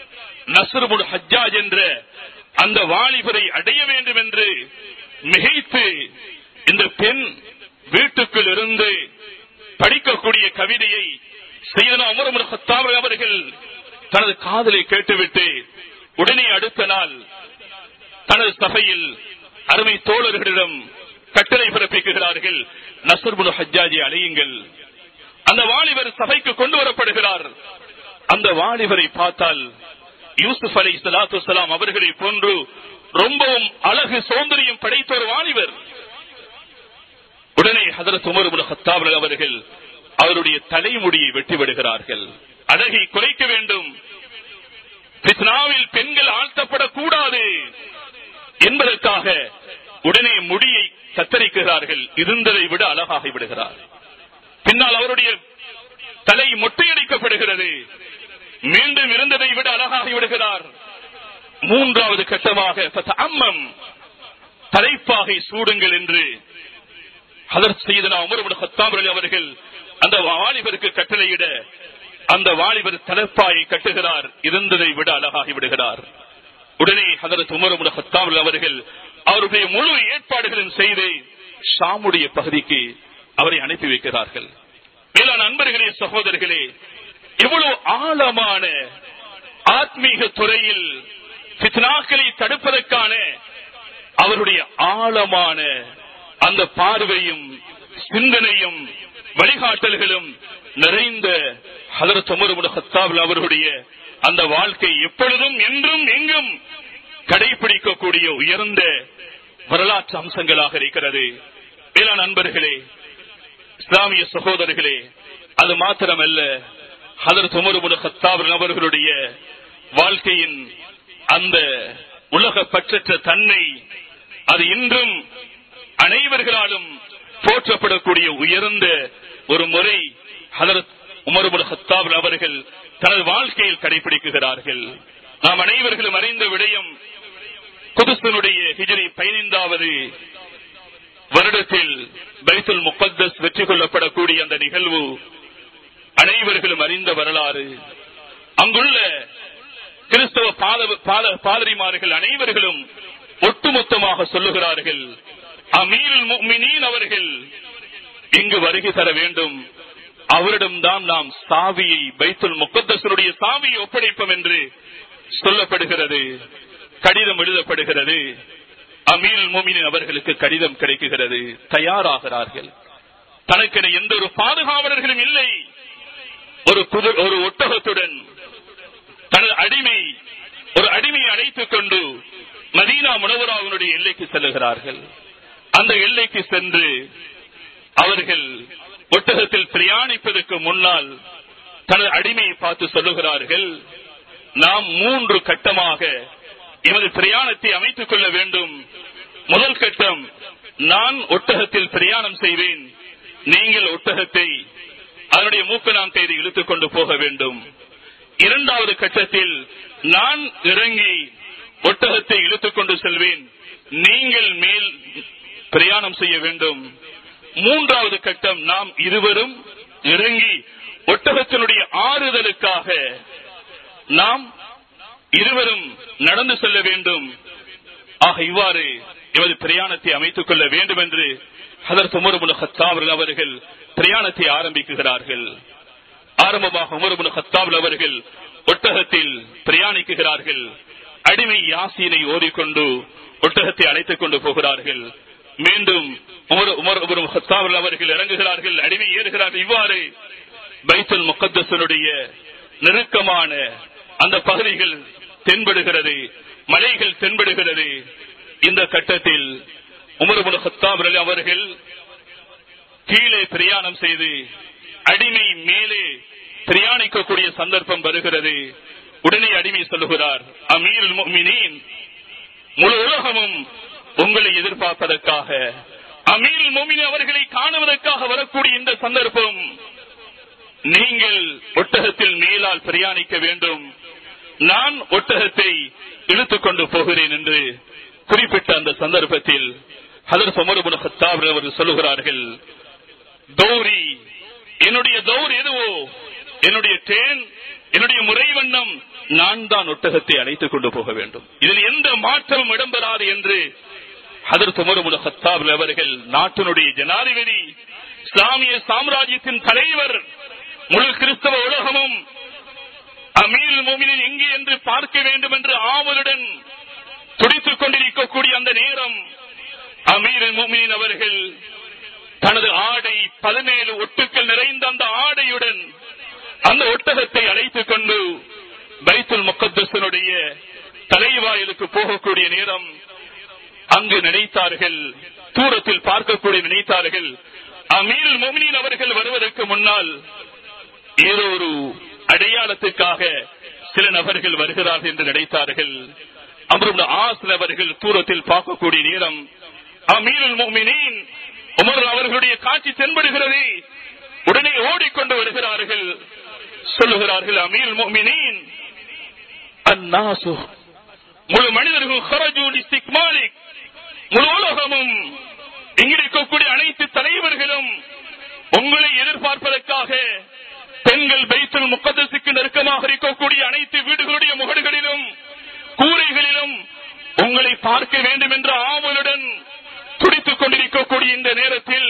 நசருமுல் ஹஜ்ஜாஜ் என்ற அந்த வாலிபரை அடைய வேண்டும் என்று மிகைத்து இந்த பெண் வீட்டுக்குள் இருந்து படிக்கக்கூடிய கவிதையை செய்தனா உமரமுல் ஹத்தாப் அவர்கள் தனது காதலை கேட்டுவிட்டு உடனே அடுத்த நாள் தனது சபையில் அருமை தோழர்களிடம் கட்டளை பிறப்பிக்கிறார்கள் நசர்புல் ஹஜ்ஜாஜி அழையுங்கள் அந்த வாலிபர் சபைக்கு கொண்டு வரப்படுகிறார் அந்த வாலிபரை பார்த்தால் யூசுப் அலை சலாத்து சலாம் அவர்களை போன்று ரொம்பவும் அழகு சௌந்தரியம் படைத்த ஒரு வாலிபர் உடனே ஹதரத் உமர் இப்னு கத்தாப் அவர்கள் அவருடைய தலைமுடியை வெட்டி விடுகிறார்கள் அழகை குறைக்க வேண்டும் பித்னாவில் பெண்கள் ஆழ்த்தப்படக்கூடாது என்பதற்காக உடனே முடியை கத்தரிக்கிறார்கள் இருந்ததை விட அழகாகி விடுகிறார் பின்னால் அவருடைய தலை மொட்டையடிக்கப்படுகிறது மீண்டும் இருந்ததை விட அழகாகி விடுகிறார் மூன்றாவது கட்டமாக அம்மம் தலைப்பாகை சூடுங்கள் என்று அதர் செய்தனா உமர் ஹத்தாம் அவர்கள் அந்த வாலிபருக்கு கட்டளையிட அந்த வாலிபர் தலைப்பாயை கட்டுகிறார் இருந்ததை விட அழகாகி விடுகிறார் உடனே ஹதரத் உமர் ஹத்தாம் அவர்கள் அவருடைய முழு ஏற்பாடுகளும் செய்து ஷாமுடைய பகுதிக்கு அவரை அனுப்பி வைக்கிறார்கள் மேலான நண்பர்களே சகோதரர்களே எவ்வளவு ஆழமான ஆத்மீக துறையில் பித்னாக்களை தடுப்பதற்கான அவருடைய ஆழமான அந்த பார்வையும் சிந்தனையும் வழிகாட்டல்களும் நிறைந்த ஹதரத் உமர் ஹத்தாவில் அவர்களுடைய அந்த வாழ்க்கை எப்பொழுதும் என்றும் எங்கும் கடைபிடிக்கக்கூடிய உயர்ந்த வரலாற்று அம்சங்களாக இருக்கிறது மேலான நண்பர்களே இஸ்லாமிய சகோதரர்களே அது மாத்திரமல்ல ஹதரத் உமர் ஹத்தாப் அவர்களுடைய வாழ்க்கையின் அந்த உலக பற்றற்ற தன்மை அது இன்றும் அனைவர்களாலும் போற்றப்படக்கூடிய உயர்ந்த ஒரு முறை ஹதரத் உமர் ஹத்தாப் அவர்கள் தனது வாழ்க்கையில் கடைபிடிக்குகிறார்கள் நாம் அனைவர்களும் அறிந்த விடயம் குதுசனுடைய ஹிஜரி பதினைந்தாவது வருடத்தில் பைத்துல் முகத்தஸ் வெற்றி கொள்ளப்படக்கூடிய அந்த நிகழ்வு அனைவர்களும் அறிந்த வரலாறு அங்குள்ள கிறிஸ்தவ பாதரிமார்கள் அனைவர்களும் ஒட்டுமொத்தமாக சொல்லுகிறார்கள் அமீல் முக்மினீன் அவர்கள் இங்கு வருகை தர வேண்டும் அவரிடம்தான் நாம் சாவியை பைத்துல் முகத்தசனுடைய சாவியை ஒப்படைப்போம் என்று சொல்லப்படுகிறது கடிதம் எழுதப்படுகிறது அமீல் மோமினின் அவர்களுக்கு கடிதம் கிடைக்குகிறது தயாராகிறார்கள் தனக்கென எந்த ஒரு பாதுகாவலர்களும் இல்லை ஒரு குதிர் ஒரு ஒட்டகத்துடன் தனது அடிமை ஒரு அடிமையை அழைத்துக் கொண்டு மதீனா முனவராவனுடைய எல்லைக்கு செல்லுகிறார்கள் அந்த எல்லைக்கு சென்று அவர்கள் ஒட்டகத்தில் பிரயாணிப்பதற்கு முன்னால் தனது அடிமையை பார்த்து சொல்லுகிறார்கள் நாம் மூன்று கட்டமாக எமது பிரயாணத்தை அமைத்துக் கொள்ள வேண்டும் முதல் கட்டம் நான் ஒட்டகத்தில் பிரயாணம் செய்வேன் நீங்கள் ஒட்டகத்தை அதனுடைய மூக்கனாம் தேதி இழுத்துக் கொண்டு போக வேண்டும் இரண்டாவது கட்டத்தில் நான் இறங்கி ஒட்டகத்தை இழுத்துக் கொண்டு செல்வேன் நீங்கள் மேல் பிரயாணம் செய்ய வேண்டும் மூன்றாவது கட்டம் நாம் இருவரும் இறங்கி ஒட்டகத்தினுடைய ஆறுதலுக்காக நாம் இருவரும் நடந்து செல்ல வேண்டும் ஆக இவ்வாறு எமது பிரயாணத்தை அமைத்துக் கொள்ள வேண்டும் என்று ஹதரத் உமர்புல் ஹத்தாவர்கள் அவர்கள் பிரயாணத்தை ஆரம்பிக்குகிறார்கள் ஆரம்பமாக உமர்புல் ஹத்தாவல் அவர்கள் ஒட்டகத்தில் பிரயாணிக்குகிறார்கள் அடிமை யாசீனை ஓடிக்கொண்டு ஒட்டகத்தை அழைத்துக் கொண்டு போகிறார்கள் மீண்டும் உமர் உமர் உமர் ஹத்தாவல் அவர்கள் இறங்குகிறார்கள் அடிமை ஏறுகிறார்கள் இவ்வாறு பைத்துல் முகத்தசனுடைய நெருக்கமான அந்த பகுதிகள் தென்படுகிறது மலைகள் தென்படுகிறது இந்த கட்டத்தில் உமர்புல் ஹத்தாப் அவர்கள் கீழே பிரயாணம் செய்து அடிமை மேலே பிரயாணிக்கக்கூடிய சந்தர்ப்பம் வருகிறது உடனே அடிமை சொல்லுகிறார் அமீர் முஃமினீன் முழு உலகமும் உங்களை எதிர்பார்ப்பதற்காக அமீர் மோமின் அவர்களை காணுவதற்காக வரக்கூடிய இந்த சந்தர்ப்பம் நீங்கள் ஒட்டகத்தில் மேலால் பிரயாணிக்க வேண்டும் நான் ஒட்டகத்தை இழுத்துக் கொண்டு போகிறேன் என்று குறிப்பிட்ட அந்த சந்தர்ப்பத்தில் ஹதர் சமரபுல் ஹத்தாப் அவர்கள் சொல்லுகிறார்கள் தௌரி என்னுடைய தௌர் எதுவோ என்னுடைய தேன் என்னுடைய முறை வண்ணம் நான் தான் ஒட்டகத்தை அழைத்துக் கொண்டு போக வேண்டும் இதில் எந்த மாற்றமும் இடம்பெறாது என்று அதற்கு முருமுல ஹத்தாப் அவர்கள் நாட்டினுடைய ஜனாதிபதி இஸ்லாமிய சாம்ராஜ்யத்தின் தலைவர் முழு கிறிஸ்தவ உலகமும் அமீர் மோமினின் எங்கே என்று பார்க்க வேண்டும் என்று ஆவலுடன் துடித்துக் கொண்டிருக்கக்கூடிய அந்த நேரம் அமீர் மோமினின் அவர்கள் தனது ஆடை பதினேழு ஒட்டுக்கள் நிறைந்த அந்த ஆடையுடன் அந்த ஒட்டகத்தை அழைத்துக் கொண்டு பைத்துல் முக்கத்தனுடைய தலைவாயிலுக்கு போகக்கூடிய நேரம் அங்கு நினைத்தார்கள் தூரத்தில் பார்க்கக்கூடிய நினைத்தார்கள் அமீர் மோமினின் அவர்கள் வருவதற்கு முன்னால் ஏதோ ஒரு அடையாளத்துக்காக சில நபர்கள் வருகிறார்கள் என்று நினைத்தார்கள் அமரும் ஆஸ் நபர்கள் தூரத்தில் பார்க்கக்கூடிய நேரம் அமீருல் மோமினின் உமர் அவர்களுடைய காட்சி தென்படுகிறது உடனே ஓடிக்கொண்டு வருகிறார்கள் சொல்லுகிறார்கள் அமீர் மோமினின் அந்நாசு முழு மனிதர்கள் ஹரஜூல் இஸ்திக்மாலிக் முழு உலகமும் இங்கிருக்கக்கூடிய அனைத்து தலைவர்களும் உங்களை எதிர்பார்ப்பதற்காக பெண்கள் பைத்துல் முக்கதசுக்கு நெருக்கமாக இருக்கக்கூடிய அனைத்து வீடுகளுடைய முகடுகளிலும் கூரைகளிலும் உங்களை பார்க்க வேண்டும் என்ற ஆவலுடன் துடித்துக் கொண்டிருக்கக்கூடிய இந்த நேரத்தில்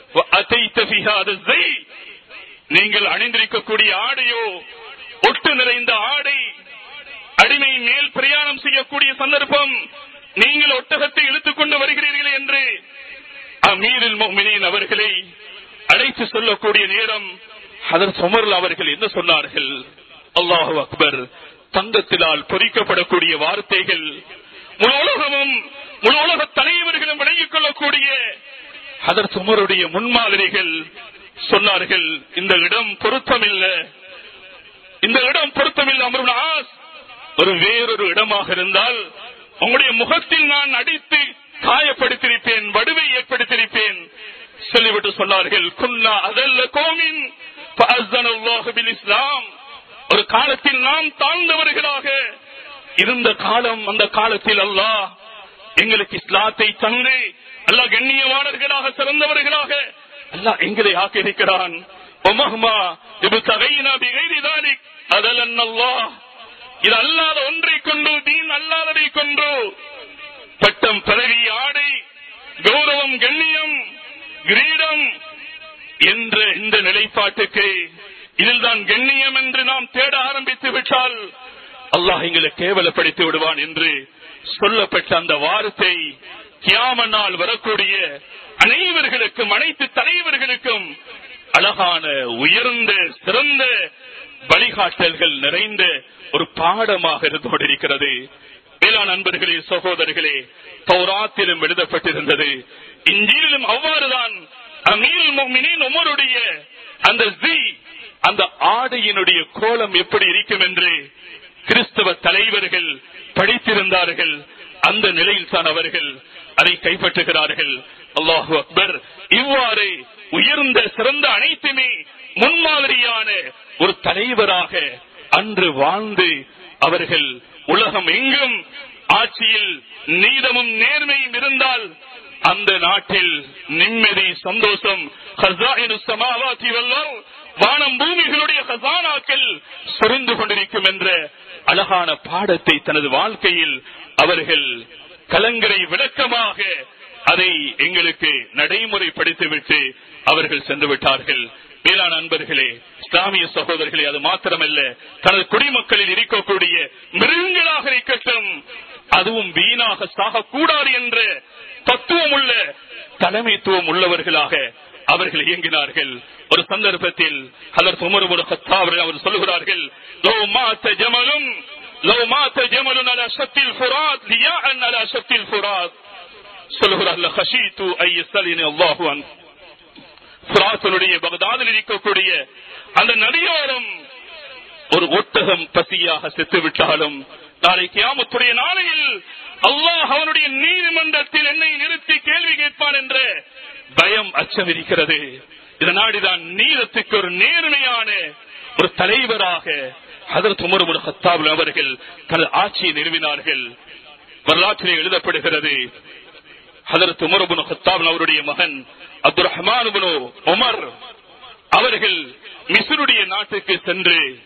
நீங்கள் அணிந்திருக்கக்கூடிய ஆடையோ ஒட்டு நிறைந்த ஆடை அடிமை மேல் பிரயாணம் செய்யக்கூடிய சந்தர்ப்பம் நீங்கள் ஒட்டகத்தை இழுத்துக் கொண்டு வருகிறீர்கள் என்று அமீரில் மோமினின் அவர்களை அழைத்து சொல்லக்கூடிய நேரம் அதன் சுமர்ல அவர்கள் என்ன சொன்னார்கள் அல்லாஹு அக்பர் தங்கத்தினால் பொறிக்கப்படக்கூடிய வார்த்தைகள் முழு உலகமும் முழு உலக தலைவர்களும் விளங்கிக் கொள்ளக்கூடிய அதர் சுமருடைய முன்மாதிரிகள் சொன்னார்கள் இந்த இடம் பொருத்தமில்லை இந்த இடம் பொருத்தமில்லை அமருன் ஆஸ் ஒரு வேறொரு இடமாக இருந்தால் உங்களுடைய முகத்தில் நான் அடித்து காயப்படுத்தியிருப்பேன் வடுவை ஏற்படுத்தியிருப்பேன் சொல்லிவிட்டு சொன்னார்கள் குன்னா அதல்ல கோமின் இஸ்லாம் ஒரு காலத்தில் நாம் தாழ்ந்தவர்களாக இருந்த காலம் அந்த காலத்தில் அல்லாஹ் எங்களுக்கு இஸ்லாத்தை தந்து அல்லா கண்ணியவாளர்களாக சிறந்தவர்களாக அல்லாஹ் எங்களை ஆக்கியிருக்கிறான் இது அல்லாத ஒன்றை கொண்டு தீன் அல்லாததை கொண்டு பட்டம் பதவி ஆடை கௌரவம் கண்ணியம் கிரீடம் என்ற இந்த நிலைப்பாட்டுக்கு இதில்தான் கண்ணியம் என்று நாம் தேட ஆரம்பித்து விட்டால் அல்லாஹ் எங்களை கேவலப்படுத்தி விடுவான் என்று சொல்லப்பட்ட அந்த வார்த்தை கியாமனால் வரக்கூடிய அனைவர்களுக்கும் அனைத்து தலைவர்களுக்கும் அழகான உயர்ந்த சிறந்த வழிகாட்டல்கள் நிறைந்த ஒரு பாடமாக இருந்து கொண்டிருக்கிறது வேளாண் அன்பர்களே சகோதரர்களே பௌராத்திலும் எழுதப்பட்டிருந்தது இஞ்சிலும் அவ்வாறுதான் அமீல் மோமினின் உமருடைய அந்த ஜி அந்த ஆடையினுடைய கோலம் எப்படி இருக்கும் என்று கிறிஸ்தவ தலைவர்கள் படித்திருந்தார்கள் அந்த நிலையில் தான் அவர்கள் அதை கைப்பற்றுகிறார்கள் அல்லாஹு அக்பர் இவ்வாறு உயர்ந்த சிறந்த அனைத்துமே முன்மாதிரியான ஒரு தலைவராக அன்று வாழ்ந்து அவர்கள் உலகம் எங்கும் ஆட்சியில் நீதமும் நேர்மையும் இருந்தால் அந்த நாட்டில் நிம்மதி சந்தோஷம் வானம் பூமிகளுடைய ஹசானாக்கள் சுரிந்து கொண்டிருக்கும் என்ற அழகான பாடத்தை தனது வாழ்க்கையில் அவர்கள் கலங்கரை விளக்கமாக அதை எங்களுக்கு நடைமுறைப்படுத்திவிட்டு அவர்கள் சென்று விட்டார்கள் மேலான அன்பர்களே இஸ்லாமிய சகோதரர்களே அது மாத்திரமல்ல தனது குடிமக்களில் இருக்கக்கூடிய மிருகங்களாக இருக்கட்டும் அதுவும் வீணாக சாகக்கூடாது என்ற தத்துவம் உள்ள தலைமைத்துவம் உள்ளவர்களாக அவர்கள் இயங்கினார்கள் ஒரு சந்தர்ப்பத்தில் அதற்கு உமருபுர அவர்கள் அவர் சொல்லுகிறார்கள் லோ மாத்த ஜமலும் லோ மாத்த ஜமலுன் அலா ஷத்தில் ஃபுராத் லியாஅன் அலா ஷத்தில் ஃபுராத் சொல்லுகிறார்கள் ஹஷீது ஐயஸ்தலினி அல்லாஹு அன் புராத்தனுடைய பகதாதில் இருக்கக்கூடிய அந்த நதியோரம் ஒரு ஒட்டகம் பசியாக செத்து விட்டாலும் நாளை கியாமத்துடைய நாளையில் அல்லாஹ் அவனுடைய நீதிமன்றத்தில் என்னை நிறுத்தி கேள்வி கேட்பான் என்ற பயம் அச்சம் இருக்கிறது இதனாடிதான் நீதத்துக்கு ஒரு நேர்மையான ஒரு தலைவராக அதற்கு உமர் ஹத்தாபுல் அவர்கள் தனது ஆட்சியை நிறுவினார்கள் வரலாற்றிலே எழுதப்படுகிறது ஹதரத் உமர்புன் ஹத்தாப் அவருடைய மகன் அப்துல் ரஹ்மான் உமர் அவர்கள் மிஸ்ருடைய நாட்டுக்கு சென்று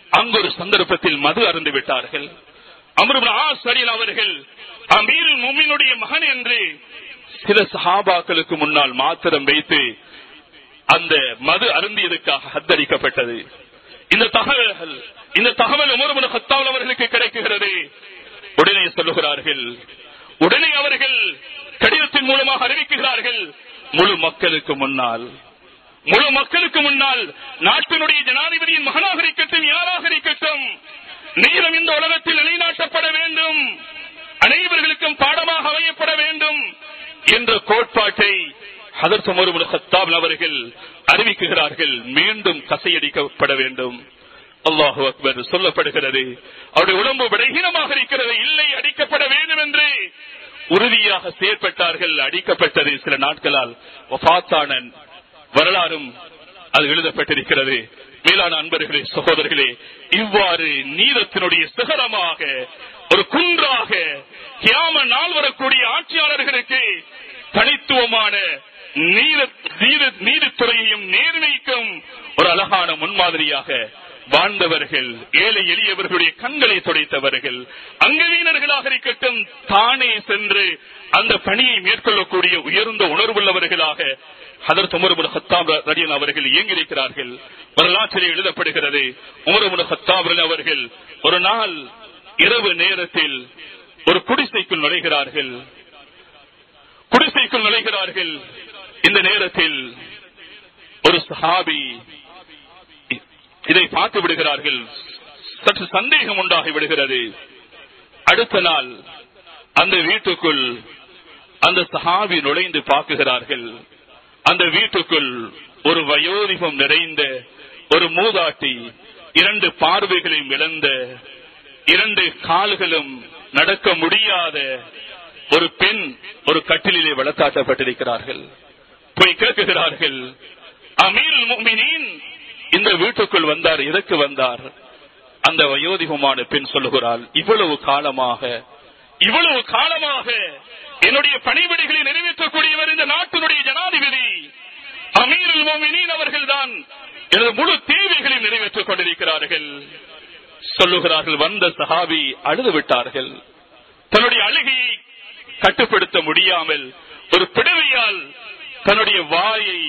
அங்கு ஒரு சந்தர்ப்பத்தில் மது அருந்து விட்டார்கள் அமருபின் ஆசரில் அவர்கள் அமீர் முமினுடைய மகன் என்று சில சஹாபாக்களுக்கு முன்னால் மாத்திரம் வைத்து அந்த மது அருந்தியதுக்காக ஹத்தரிக்கப்பட்டது இந்த தகவல்கள் இந்த தகவல் உமர்முன ஹத்தால் அவர்களுக்கு கிடைக்குகிறது உடனே சொல்லுகிறார்கள் உடனே அவர்கள் கடிதத்தின் மூலமாக அறிவிக்கிறார்கள் முழு மக்களுக்கு முன்னால் முழு மக்களுக்கு முன்னால் நாட்டினுடைய ஜனாதிபதியின் மகனாக இருக்கட்டும் யாராக இருக்கட்டும் நீளம் இந்த உலகத்தில் நிலைநாட்டப்பட வேண்டும் அனைவர்களுக்கும் பாடமாக அமையப்பட வேண்டும் என்ற கோட்பாட்டை ஹதர் சமருமுல் ஹத்தாப் அவர்கள் அறிவிக்குகிறார்கள் மீண்டும் கசையடிக்கப்பட வேண்டும் அல்லாஹு அக்பர் சொல்லப்படுகிறது அவருடைய உடம்பு விடகீனமாக இருக்கிறது இல்லை அடிக்கப்பட வேண்டும் என்று உறுதியாக செயற்பட்டார்கள் அடிக்கப்பட்டது சில நாட்களால் வஃபாத்தான வரலாறும் அது எழுதப்பட்டிருக்கிறது மேலான அன்பர்களே சகோதரர்களே இவ்வாறு நீதத்தினுடைய சிகரமாக ஒரு குன்றாக கியாம நாள் வரக்கூடிய ஆட்சியாளர்களுக்கு தனித்துவமான நீத- நீத- நீதித்துறையையும் நேர்மைக்கும் ஒரு அழகான முன்மாதிரியாக வாழ்ந்தவர்கள் ஏழை எளியவர்களுடைய கண்களை துடைத்தவர்கள் அங்கவீனர்களாக இருக்கட்டும் தானே சென்று அந்த பணியை மேற்கொள்ளக்கூடிய உயர்ந்த உணர்வுள்ளவர்களாக ஹதர் உமர்முல் ஹத்தாப் ரடியன் அவர்கள் இயங்கியிருக்கிறார்கள் வரலாற்றிலே எழுதப்படுகிறது உமர்முல் ஹத்தாப் அவர்கள் ஒரு நாள் இரவு நேரத்தில் ஒரு குடிசைக்குள் நுழைகிறார்கள் குடிசைக்குள் நுழைகிறார்கள் இந்த நேரத்தில் ஒரு சஹாபி இதை பார்த்து விடுகிறார்கள் சற்று சந்தேகம் உண்டாகி விடுகிறது அடுத்த நாள் அந்த வீட்டுக்குள் அந்த சஹாபி நுழைந்து பார்க்குகிறார்கள் அந்த வீட்டுக்குள் ஒரு வயோதிபம் நிறைந்த ஒரு மூதாட்டி இரண்டு பார்வைகளையும் இழந்த இரண்டு கால்களும் நடக்க முடியாத ஒரு பெண் ஒரு கட்டிலே வளர்த்தாட்டப்பட்டிருக்கிறார்கள் போய் கேட்குகிறார்கள் அமீர் முமினின் இந்த வீட்டுக்குள் வந்தார் எதற்கு வந்தார் அந்த வயோதிகமான பெண் சொல்லுகிறாள் இவ்வளவு காலமாக இவ்வளவு காலமாக என்னுடைய பணிவிடைகளை நிறைவேற்றக்கூடியவர் இந்த நாட்டினுடைய ஜனாதிபதி அமீருல் மோமினின் அவர்கள் தான் எனது முழு தேவைகளை நிறைவேற்றிக் கொண்டிருக்கிறார்கள் சொல்லுகிறார்கள் வந்த சஹாபி அழுது விட்டார்கள் தன்னுடைய அழுகையை கட்டுப்படுத்த முடியாமல் ஒரு பிடவையால் தன்னுடைய வாயை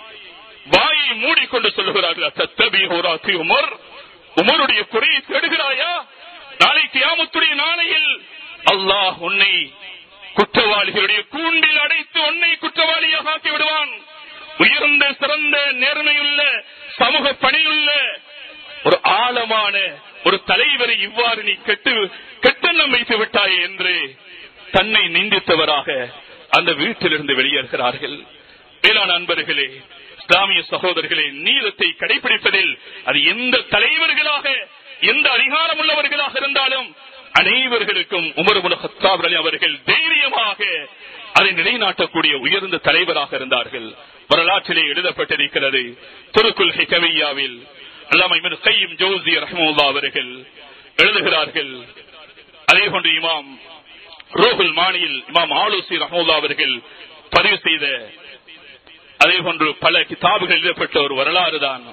வாயை மூடிக்கொண்டு சொல்லுகிறார்கள் அத்தபி ஹோராத்தி உமர் உமருடைய குறையை தேடுகிறாயா நாளை கியாமத்துடைய நாளையில் அல்லாஹ் உன்னை குற்றவாளிகளுடைய கூண்டில் அடைத்து உன்னை குற்றவாளியாக ஆக்கி விடுவான் உயர்ந்த சிறந்த நேர்மையுள்ள சமூக பணியுள்ள ஒரு ஆழமான ஒரு தலைவரை இவ்வாறு நீ கெட்டு கெட்டெண்ணம் வைத்து விட்டாயே என்று தன்னை நிந்தித்தவராக அந்த வீட்டிலிருந்து வெளியேறுகிறார்கள் மேலான அன்பர்களே இஸ்லாமிய சகோதரர்களே நீதத்தை கடைபிடிப்பதில் அது எந்த தலைவர்களாக எந்த அதிகாரம் உள்ளவர்களாக இருந்தாலும் அனைவர்களுக்கும் உமர் ஹத்தாப் அலி அவர்கள் தைரியமாக அதை நிலைநாட்டக்கூடிய உயர்ந்த தலைவராக இருந்தார்கள் வரலாற்றிலே எழுதப்பட்டிருக்கிறது துருக்குல் ஹிகவியாவில் அல்லாம இவன் கையும் ஜோசி ரஹமுல்லா அவர்கள் எழுதுகிறார்கள் அதே போன்று இமாம் ரோஹுல் மானியில் இமாம் ஆலோசி ரஹமுல்லா அவர்கள் பதிவு செய்த அதே போன்று பல கிதாபுகள் எழுதப்பட்ட ஒரு வரலாறு தான்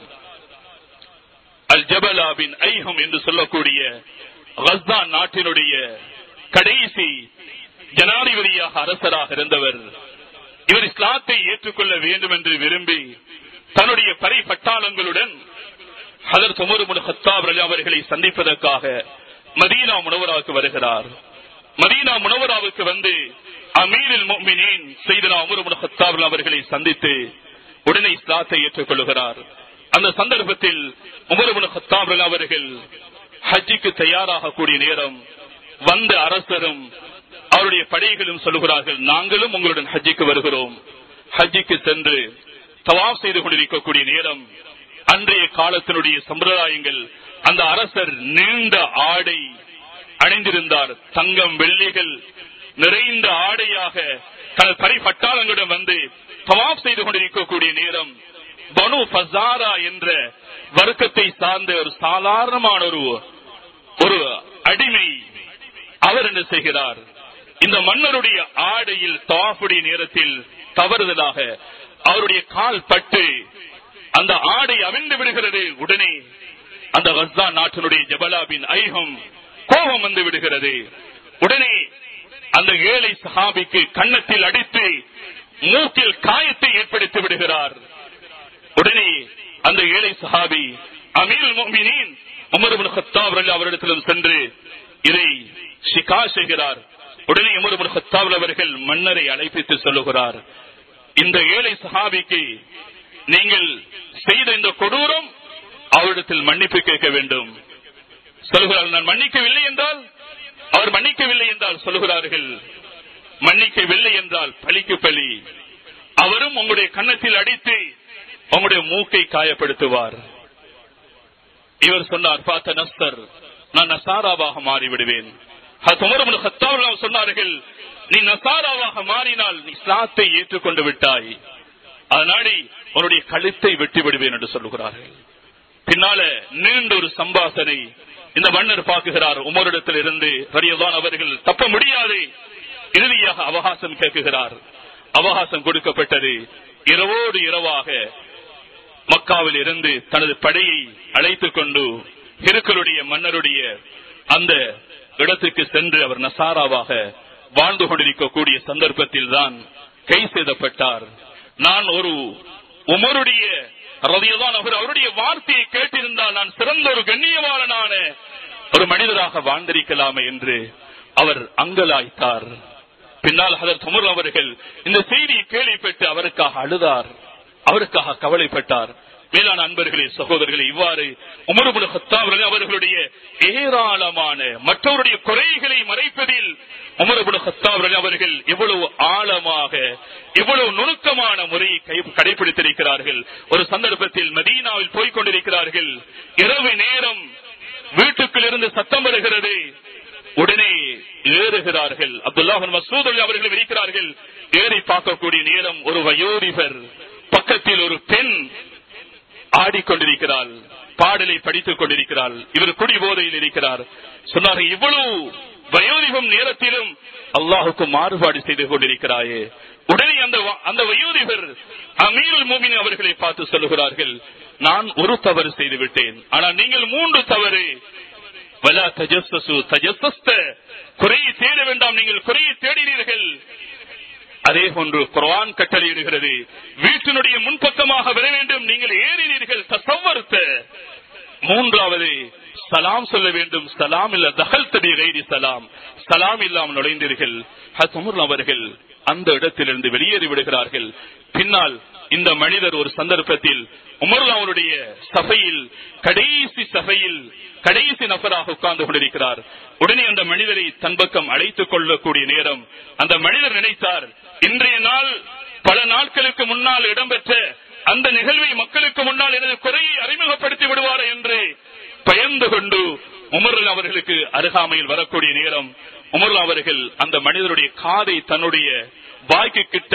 அல் ஜபலா பின் ஐஹம் என்று சொல்லக்கூடிய கஸ்தான் நாட்டினுடைய கடைசி ஜனாதிபதியாக அரசராக இருந்தவர் இவர் இஸ்லாத்தை ஏற்றுக்கொள்ள வேண்டும் என்று விரும்பி தன்னுடைய படை பட்டாளங்களுடன் ஹதர் தொமருமுன் ஹத்தாப் அலி அவர்களை சந்திப்பதற்காக மதீனா முனவராவுக்கு வருகிறார் மதீனா முனவராவுக்கு வந்து அமீரில் மொமினின் செய்தனா உமருமுன் ஹத்தாப் அவர்களை சந்தித்து உடனே இஸ்லாத்தை ஏற்றுக்கொள்கிறார் அந்த சந்தர்ப்பத்தில் உமருமுன் ஹத்தாப் அவர்கள் ஹஜ்ஜிக்கு தயாராக கூடிய நேரம் வந்த அரசரும் அவருடைய படைகளும் சொல்லுகிறார்கள் நாங்களும் உங்களுடன் ஹஜ்ஜிக்கு வருகிறோம் ஹஜ்ஜிக்கு சென்று தவாப் செய்து கொண்டிருக்கக்கூடிய நேரம் அன்றைய காலத்தினுடைய சம்பிரதாயங்கள் அந்த அரசர் நீண்ட ஆடை அணிந்திருந்தார் தங்கம் வெள்ளிகள் நிறைந்த ஆடையாக தனது படை பட்டாளங்களிடம் வந்து தவாப் செய்து கொண்டிருக்கக்கூடிய நேரம் பனு பசாரா என்ற வர்க்கத்தை சார்ந்த ஒரு சாதாரணமான ஒரு ஒரு அடிமை அவர் என்ன செய்கிறார் இந்த மன்னருடைய ஆடையில் தவாஃபுடைய நேரத்தில் தவறுதலாக அவருடைய கால் பட்டு அந்த ஆடை அவிழ்ந்து விடுகிறது உடனே அந்த கஸ்தா நாட்டினுடைய ஜபலாபின் ஐகம் கோபம் வந்து விடுகிறது உடனே அந்த ஏழை சஹாபிக்கு கன்னத்தில் அடித்து மூக்கில் காயத்தை ஏற்படுத்தி விடுகிறார் உடனே அந்த ஏழை சஹாபி அமீர் மோமினின் உமர் ஹத்தாப் அவரிடத்திலும் சென்று இதை ஷிகா செய்கிறார் உடனே உமர் ஹத்தாப் அவர்கள் மன்னரை அழைப்பித்து சொல்லுகிறார் இந்த ஏழை சஹாபிக்கு நீங்கள் செய்த இந்த கொடூரம் அவரிடத்தில் மன்னிப்பு கேட்க வேண்டும் சொல்கிறார் நான் மன்னிக்கவில்லை என்றால் அவர் மன்னிக்கவில்லை என்றால் சொல்லுகிறார்கள் மன்னிக்கவில்லை என்றால் பலிக்கு பலி அவரும் உங்களுடைய கன்னத்தில் அடித்து உங்களுடைய மூக்கை காயப்படுத்துவார் இவர் சொன்னார் பார்த்த நஸ்தர் நான் நசாராவாக மாறிவிடுவேன் சொன்னார்கள் நீ நசாராவாக மாறினால் நீ இஸ்லாத்தை ஏற்றுக்கொண்டு விட்டாய் அதனாடி உன்னுடைய கழுத்தை வெட்டி விடுவேன் என்று சொல்லுகிறார்கள் பின்னால நீண்ட ஒரு சம்பாசனை இந்த மன்னர் பார்க்குகிறார் உமரிடத்தில் இருந்து சரியதான் அவர்கள் தப்ப முடியாது இறுதியாக அவகாசம் கேட்குகிறார் அவகாசம் கொடுக்கப்பட்டது இரவோடு இரவாக மக்காவில் இருந்து தனது படையை அழைத்துக் கொண்டு ஹிருக்களுடைய மன்னருடைய அந்த இடத்துக்கு சென்று அவர் நசாராவாக வாழ்ந்து கொண்டிருக்கக்கூடிய சந்தர்ப்பத்தில் தான் கை செய்தப்பட்டார் நான் ஒரு உமருடைய ரதியதான் அவர் அவருடைய வார்த்தையை கேட்டிருந்தால் நான் சிறந்த ஒரு கண்ணியவாளனான ஒரு மனிதராக வாழ்ந்திருக்கலாமே என்று அவர் அங்கலாய்த்தார் பின்னால் அதர் துமர் அவர்கள் இந்த செய்தியை கேள்விப்பட்டு அவருக்காக அழுதார் அவருக்காக கவலைப்பட்டார் மேலான அன்பர்களே சகோதரர்களே இவ்வாறு உமருபுல ஹத்தாவர்கள் அவர்களுடைய ஏராளமான மற்றவருடைய குறைகளை மறைப்பதில் உமருபுல ஹத்தாவர்கள் அவர்கள் எவ்வளவு ஆழமாக எவ்வளவு நுணுக்கமான முறையை கடைபிடித்திருக்கிறார்கள் ஒரு சந்தர்ப்பத்தில் மதீனாவில் போய்க் கொண்டிருக்கிறார்கள் இரவு நேரம் வீட்டுக்குள் இருந்து சத்தம் வருகிறது உடனே ஏறுகிறார்கள் அப்துல்லாஹன் மசூத் அவர்கள் இருக்கிறார்கள் ஏறி பார்க்கக்கூடிய நேரம் ஒரு வயோதிபர் பக்கத்தில் ஒரு பெண் ஆடிக்கொண்டிருக்கிறாள் பாடலை படித்துக் கொண்டிருக்கிறாள் இவர் குடி போதையில் இருக்கிறார் சொன்னார்கள் இவ்வளவு வயோதிபம் நேரத்திலும் அல்லாஹுக்கு மாறுபாடு செய்து கொண்டிருக்கிறாயே உடனே அந்த அந்த வயோதிபர் அமீருல் மூமின் அவர்களை பார்த்து சொல்லுகிறார்கள் நான் ஒரு தவறு செய்து விட்டேன் ஆனால் நீங்கள் மூன்று தவறு வலா தஜஸ்ஸு தஜஸ்ஸஸ்த குறையை தேட வேண்டாம் நீங்கள் குறையை தேடினீர்கள் அதே போன்று குர்ஆன் கட்டளையிடுகிறது வீட்டினுடைய முன்பக்கமாக வர வேண்டும் நீங்கள் ஏறினீர்கள் தசவர்த்த மூன்றாவது சலாம் சொல்ல வேண்டும் சலாம் இல்ல தகல் தடி கைதி சலாம் சலாம் இல்லாமல் நுழைந்தீர்கள் ஹசமுர் அவர்கள் அந்த இடத்திலிருந்து வெளியேறி விடுகிறார்கள் பின்னால் இந்த மனிதர் ஒரு சந்தர்ப்பத்தில் உமர்லா அவருடைய சபையில் கடைசி சபையில் கடைசி நபராக உட்கார்ந்து கொண்டிருக்கிறார் உடனே அந்த மனிதரை தன் பக்கம் அழைத்துக் கொள்ளக்கூடிய நேரம் அந்த மனிதர் நினைத்தார் இன்றைய நாள் பல நாட்களுக்கு முன்னால் இடம்பெற்ற அந்த நிகழ்வை மக்களுக்கு முன்னால் எனது குறையை அறிமுகப்படுத்தி விடுவார் என்று பயந்து கொண்டு உமர்லா அவர்களுக்கு அருகாமையில் வரக்கூடிய நேரம் உமர்லா அவர்கள் அந்த மனிதருடைய காதை தன்னுடைய வாய்க்கு கிட்ட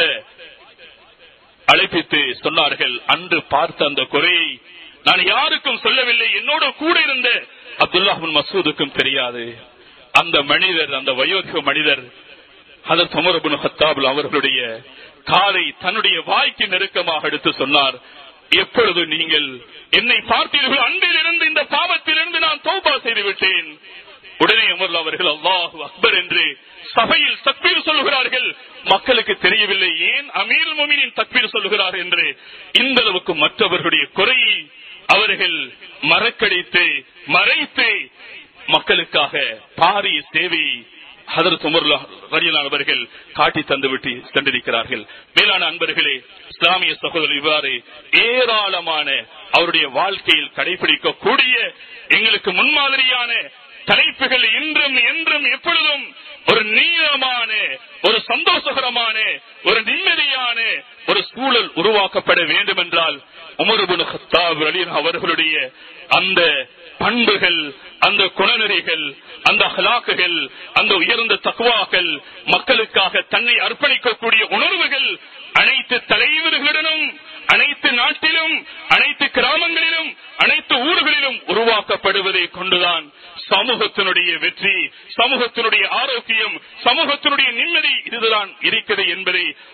அழைப்பித்து சொன்னார்கள் அன்று பார்த்த அந்த குறையை நான் யாருக்கும் சொல்லவில்லை என்னோட கூட இருந்த அப்துல்லாஹின் மசூதுக்கும் தெரியாது அந்த மனிதர் அந்த வயோதிக மனிதர் அதர் சமரபுன் ஹத்தாபுல் அவர்களுடைய காலை தன்னுடைய வாய்க்கு நெருக்கமாக எடுத்து சொன்னார் எப்பொழுது நீங்கள் என்னை பார்த்தீர்கள் அன்பில் இருந்து இந்த பாவத்திலிருந்து நான் தௌபா செய்து விட்டேன் உடனே அமர்ல அவர்கள் அல்லாஹு அக்பர் என்று சபையில் தக்பீர் சொல்லுகிறார்கள் மக்களுக்கு தெரியவில்லை ஏன் அமீர் மொமினின் தக்பீர் சொல்லுகிறார் என்று இந்த அளவுக்கு மற்றவர்களுடைய குறையை அவர்கள் மறக்கடித்து மறைத்து மக்களுக்காக பாரிய சேவையை ஹதரத் உமர்லா ரலியல்லாஹு அவர்கள் காட்டி தந்துவிட்டு சென்றிருக்கிறார்கள் மேலான அன்பர்களே இஸ்லாமிய சகோதரர் இவ்வாறு ஏராளமான அவருடைய வாழ்க்கையில் கடைபிடிக்கக்கூடிய எங்களுக்கு முன்மாதிரியான தலைப்புகள் இன்றும் என்றும் எப்பொழுதும் ஒரு நீளமான ஒரு சந்தோஷகரமான ஒரு நிம்மதியான ஒரு சூழல் உருவாக்கப்பட வேண்டும் என்றால் உமருபுன் ஹத்தாப் ரலியல்லாஹு அவர்களுடைய அந்த பண்புகள் அந்த குணநெறிகள் அந்த ஹலாக்குகள் அந்த உயர்ந்த தக்குவாக்கள் மக்களுக்காக தன்னை அர்ப்பணிக்கக்கூடிய உணர்வுகள் அனைத்து தலைவர்களுடனும் அனைத்து நாட்டிலும் அனைத்து கிராமங்களிலும் அனைத்து ஊர்களிலும் உருவாக்கப்படுவதை கொண்டுதான் சமூகத்தினுடைய வெற்றி சமூகத்தினுடைய ஆரோக்கியம் சமூகத்தினுடைய நிம்மதி இதுதான் இருக்கிறது என்பதை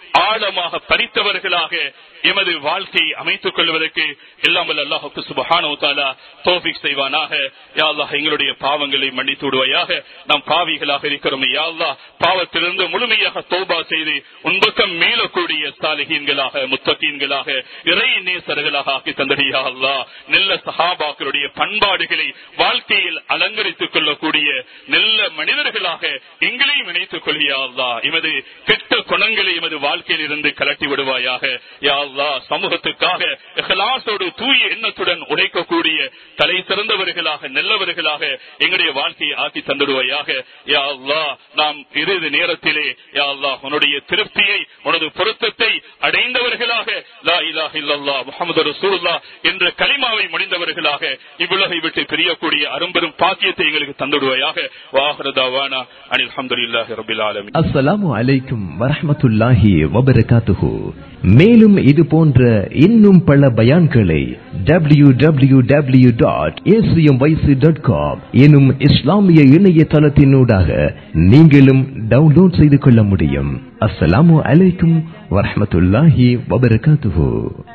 ஆழமாக பறித்தவர்களாக எமது வாழ்க்கையை அமைத்துக் கொள்வதற்கு எல்லாம் வல்ல அல்லாஹுக்கு சுபஹானோ தாலா தோஃபிக் செய்வானாக யா அல்லாஹ் எங்களுடைய பாவங்களை மன்னித்து விடுவாயாக நாம் பாவிகளாக இருக்கிறோம் யா அல்லாஹ் பாவத்திலிருந்து முழுமையாக தோபா செய்து உன்பக்கம் மீளக்கூடிய சாலிகீன்களாக முத்தகீன்களாக இறை நேசர்களாக ஆக்கி தந்தடியா அல்லாஹ் நல்ல சஹாபாக்களுடைய பண்பாடுகளை வாழ்க்கையில் அலங்கரித்துக் கொள்ளக்கூடிய நல்ல மனிதர்களாக எங்களையும் இணைத்துக் கொள்ளியா அல்லா எமது கெட்ட குணங்களை எமது வாழ்க்கையில் இருந்து கலட்டி விடுவாயாக யா அல்லா சமூகத்துக்காக இஹ்லாஸோடு தூய எண்ணத்துடன் உழைக்கக்கூடிய தலை சிறந்தவர்களாக நல்லவர்களாக எங்களுடைய வாழ்க்கையை ஆக்கி தந்துடுவாயாக யா அல்லா நாம் இறுதி நேரத்திலே யா அல்லா உன்னுடைய திருப்தியை உனது பொருத்தத்தை அடைந்தவர்களாக லா இலாஹ இல்லல்லா முஹம்மது ரசூலுல்லாஹ் என்ற கலிமாவை முடிந்தவர்களாக இவ்வுலகை விட்டு பிரியக்கூடிய அரும்பெரும் பாக்கியத்தை எங்களுக்கு தந்துடுவாயாக வாஹரதாவானா அனில் அல்ஹம்துலில்லாஹி ரபில் ஆலமீன் அஸ்ஸலாமு அலைக்கும் வரஹ்மத்துல்லாஹி வபரகாத்துஹு மேலும் இது போன்ற இன்னும் பல பயான்களை W W W dot dot com எனும் இஸ்லாமிய இணையதளத்தினூடாக நீங்களும் டவுன்லோட் செய்து கொள்ள முடியும் அஸ்ஸலாமு அலைக்கும் வரஹ்மத்துல்லாஹி வபரகாத்துஹு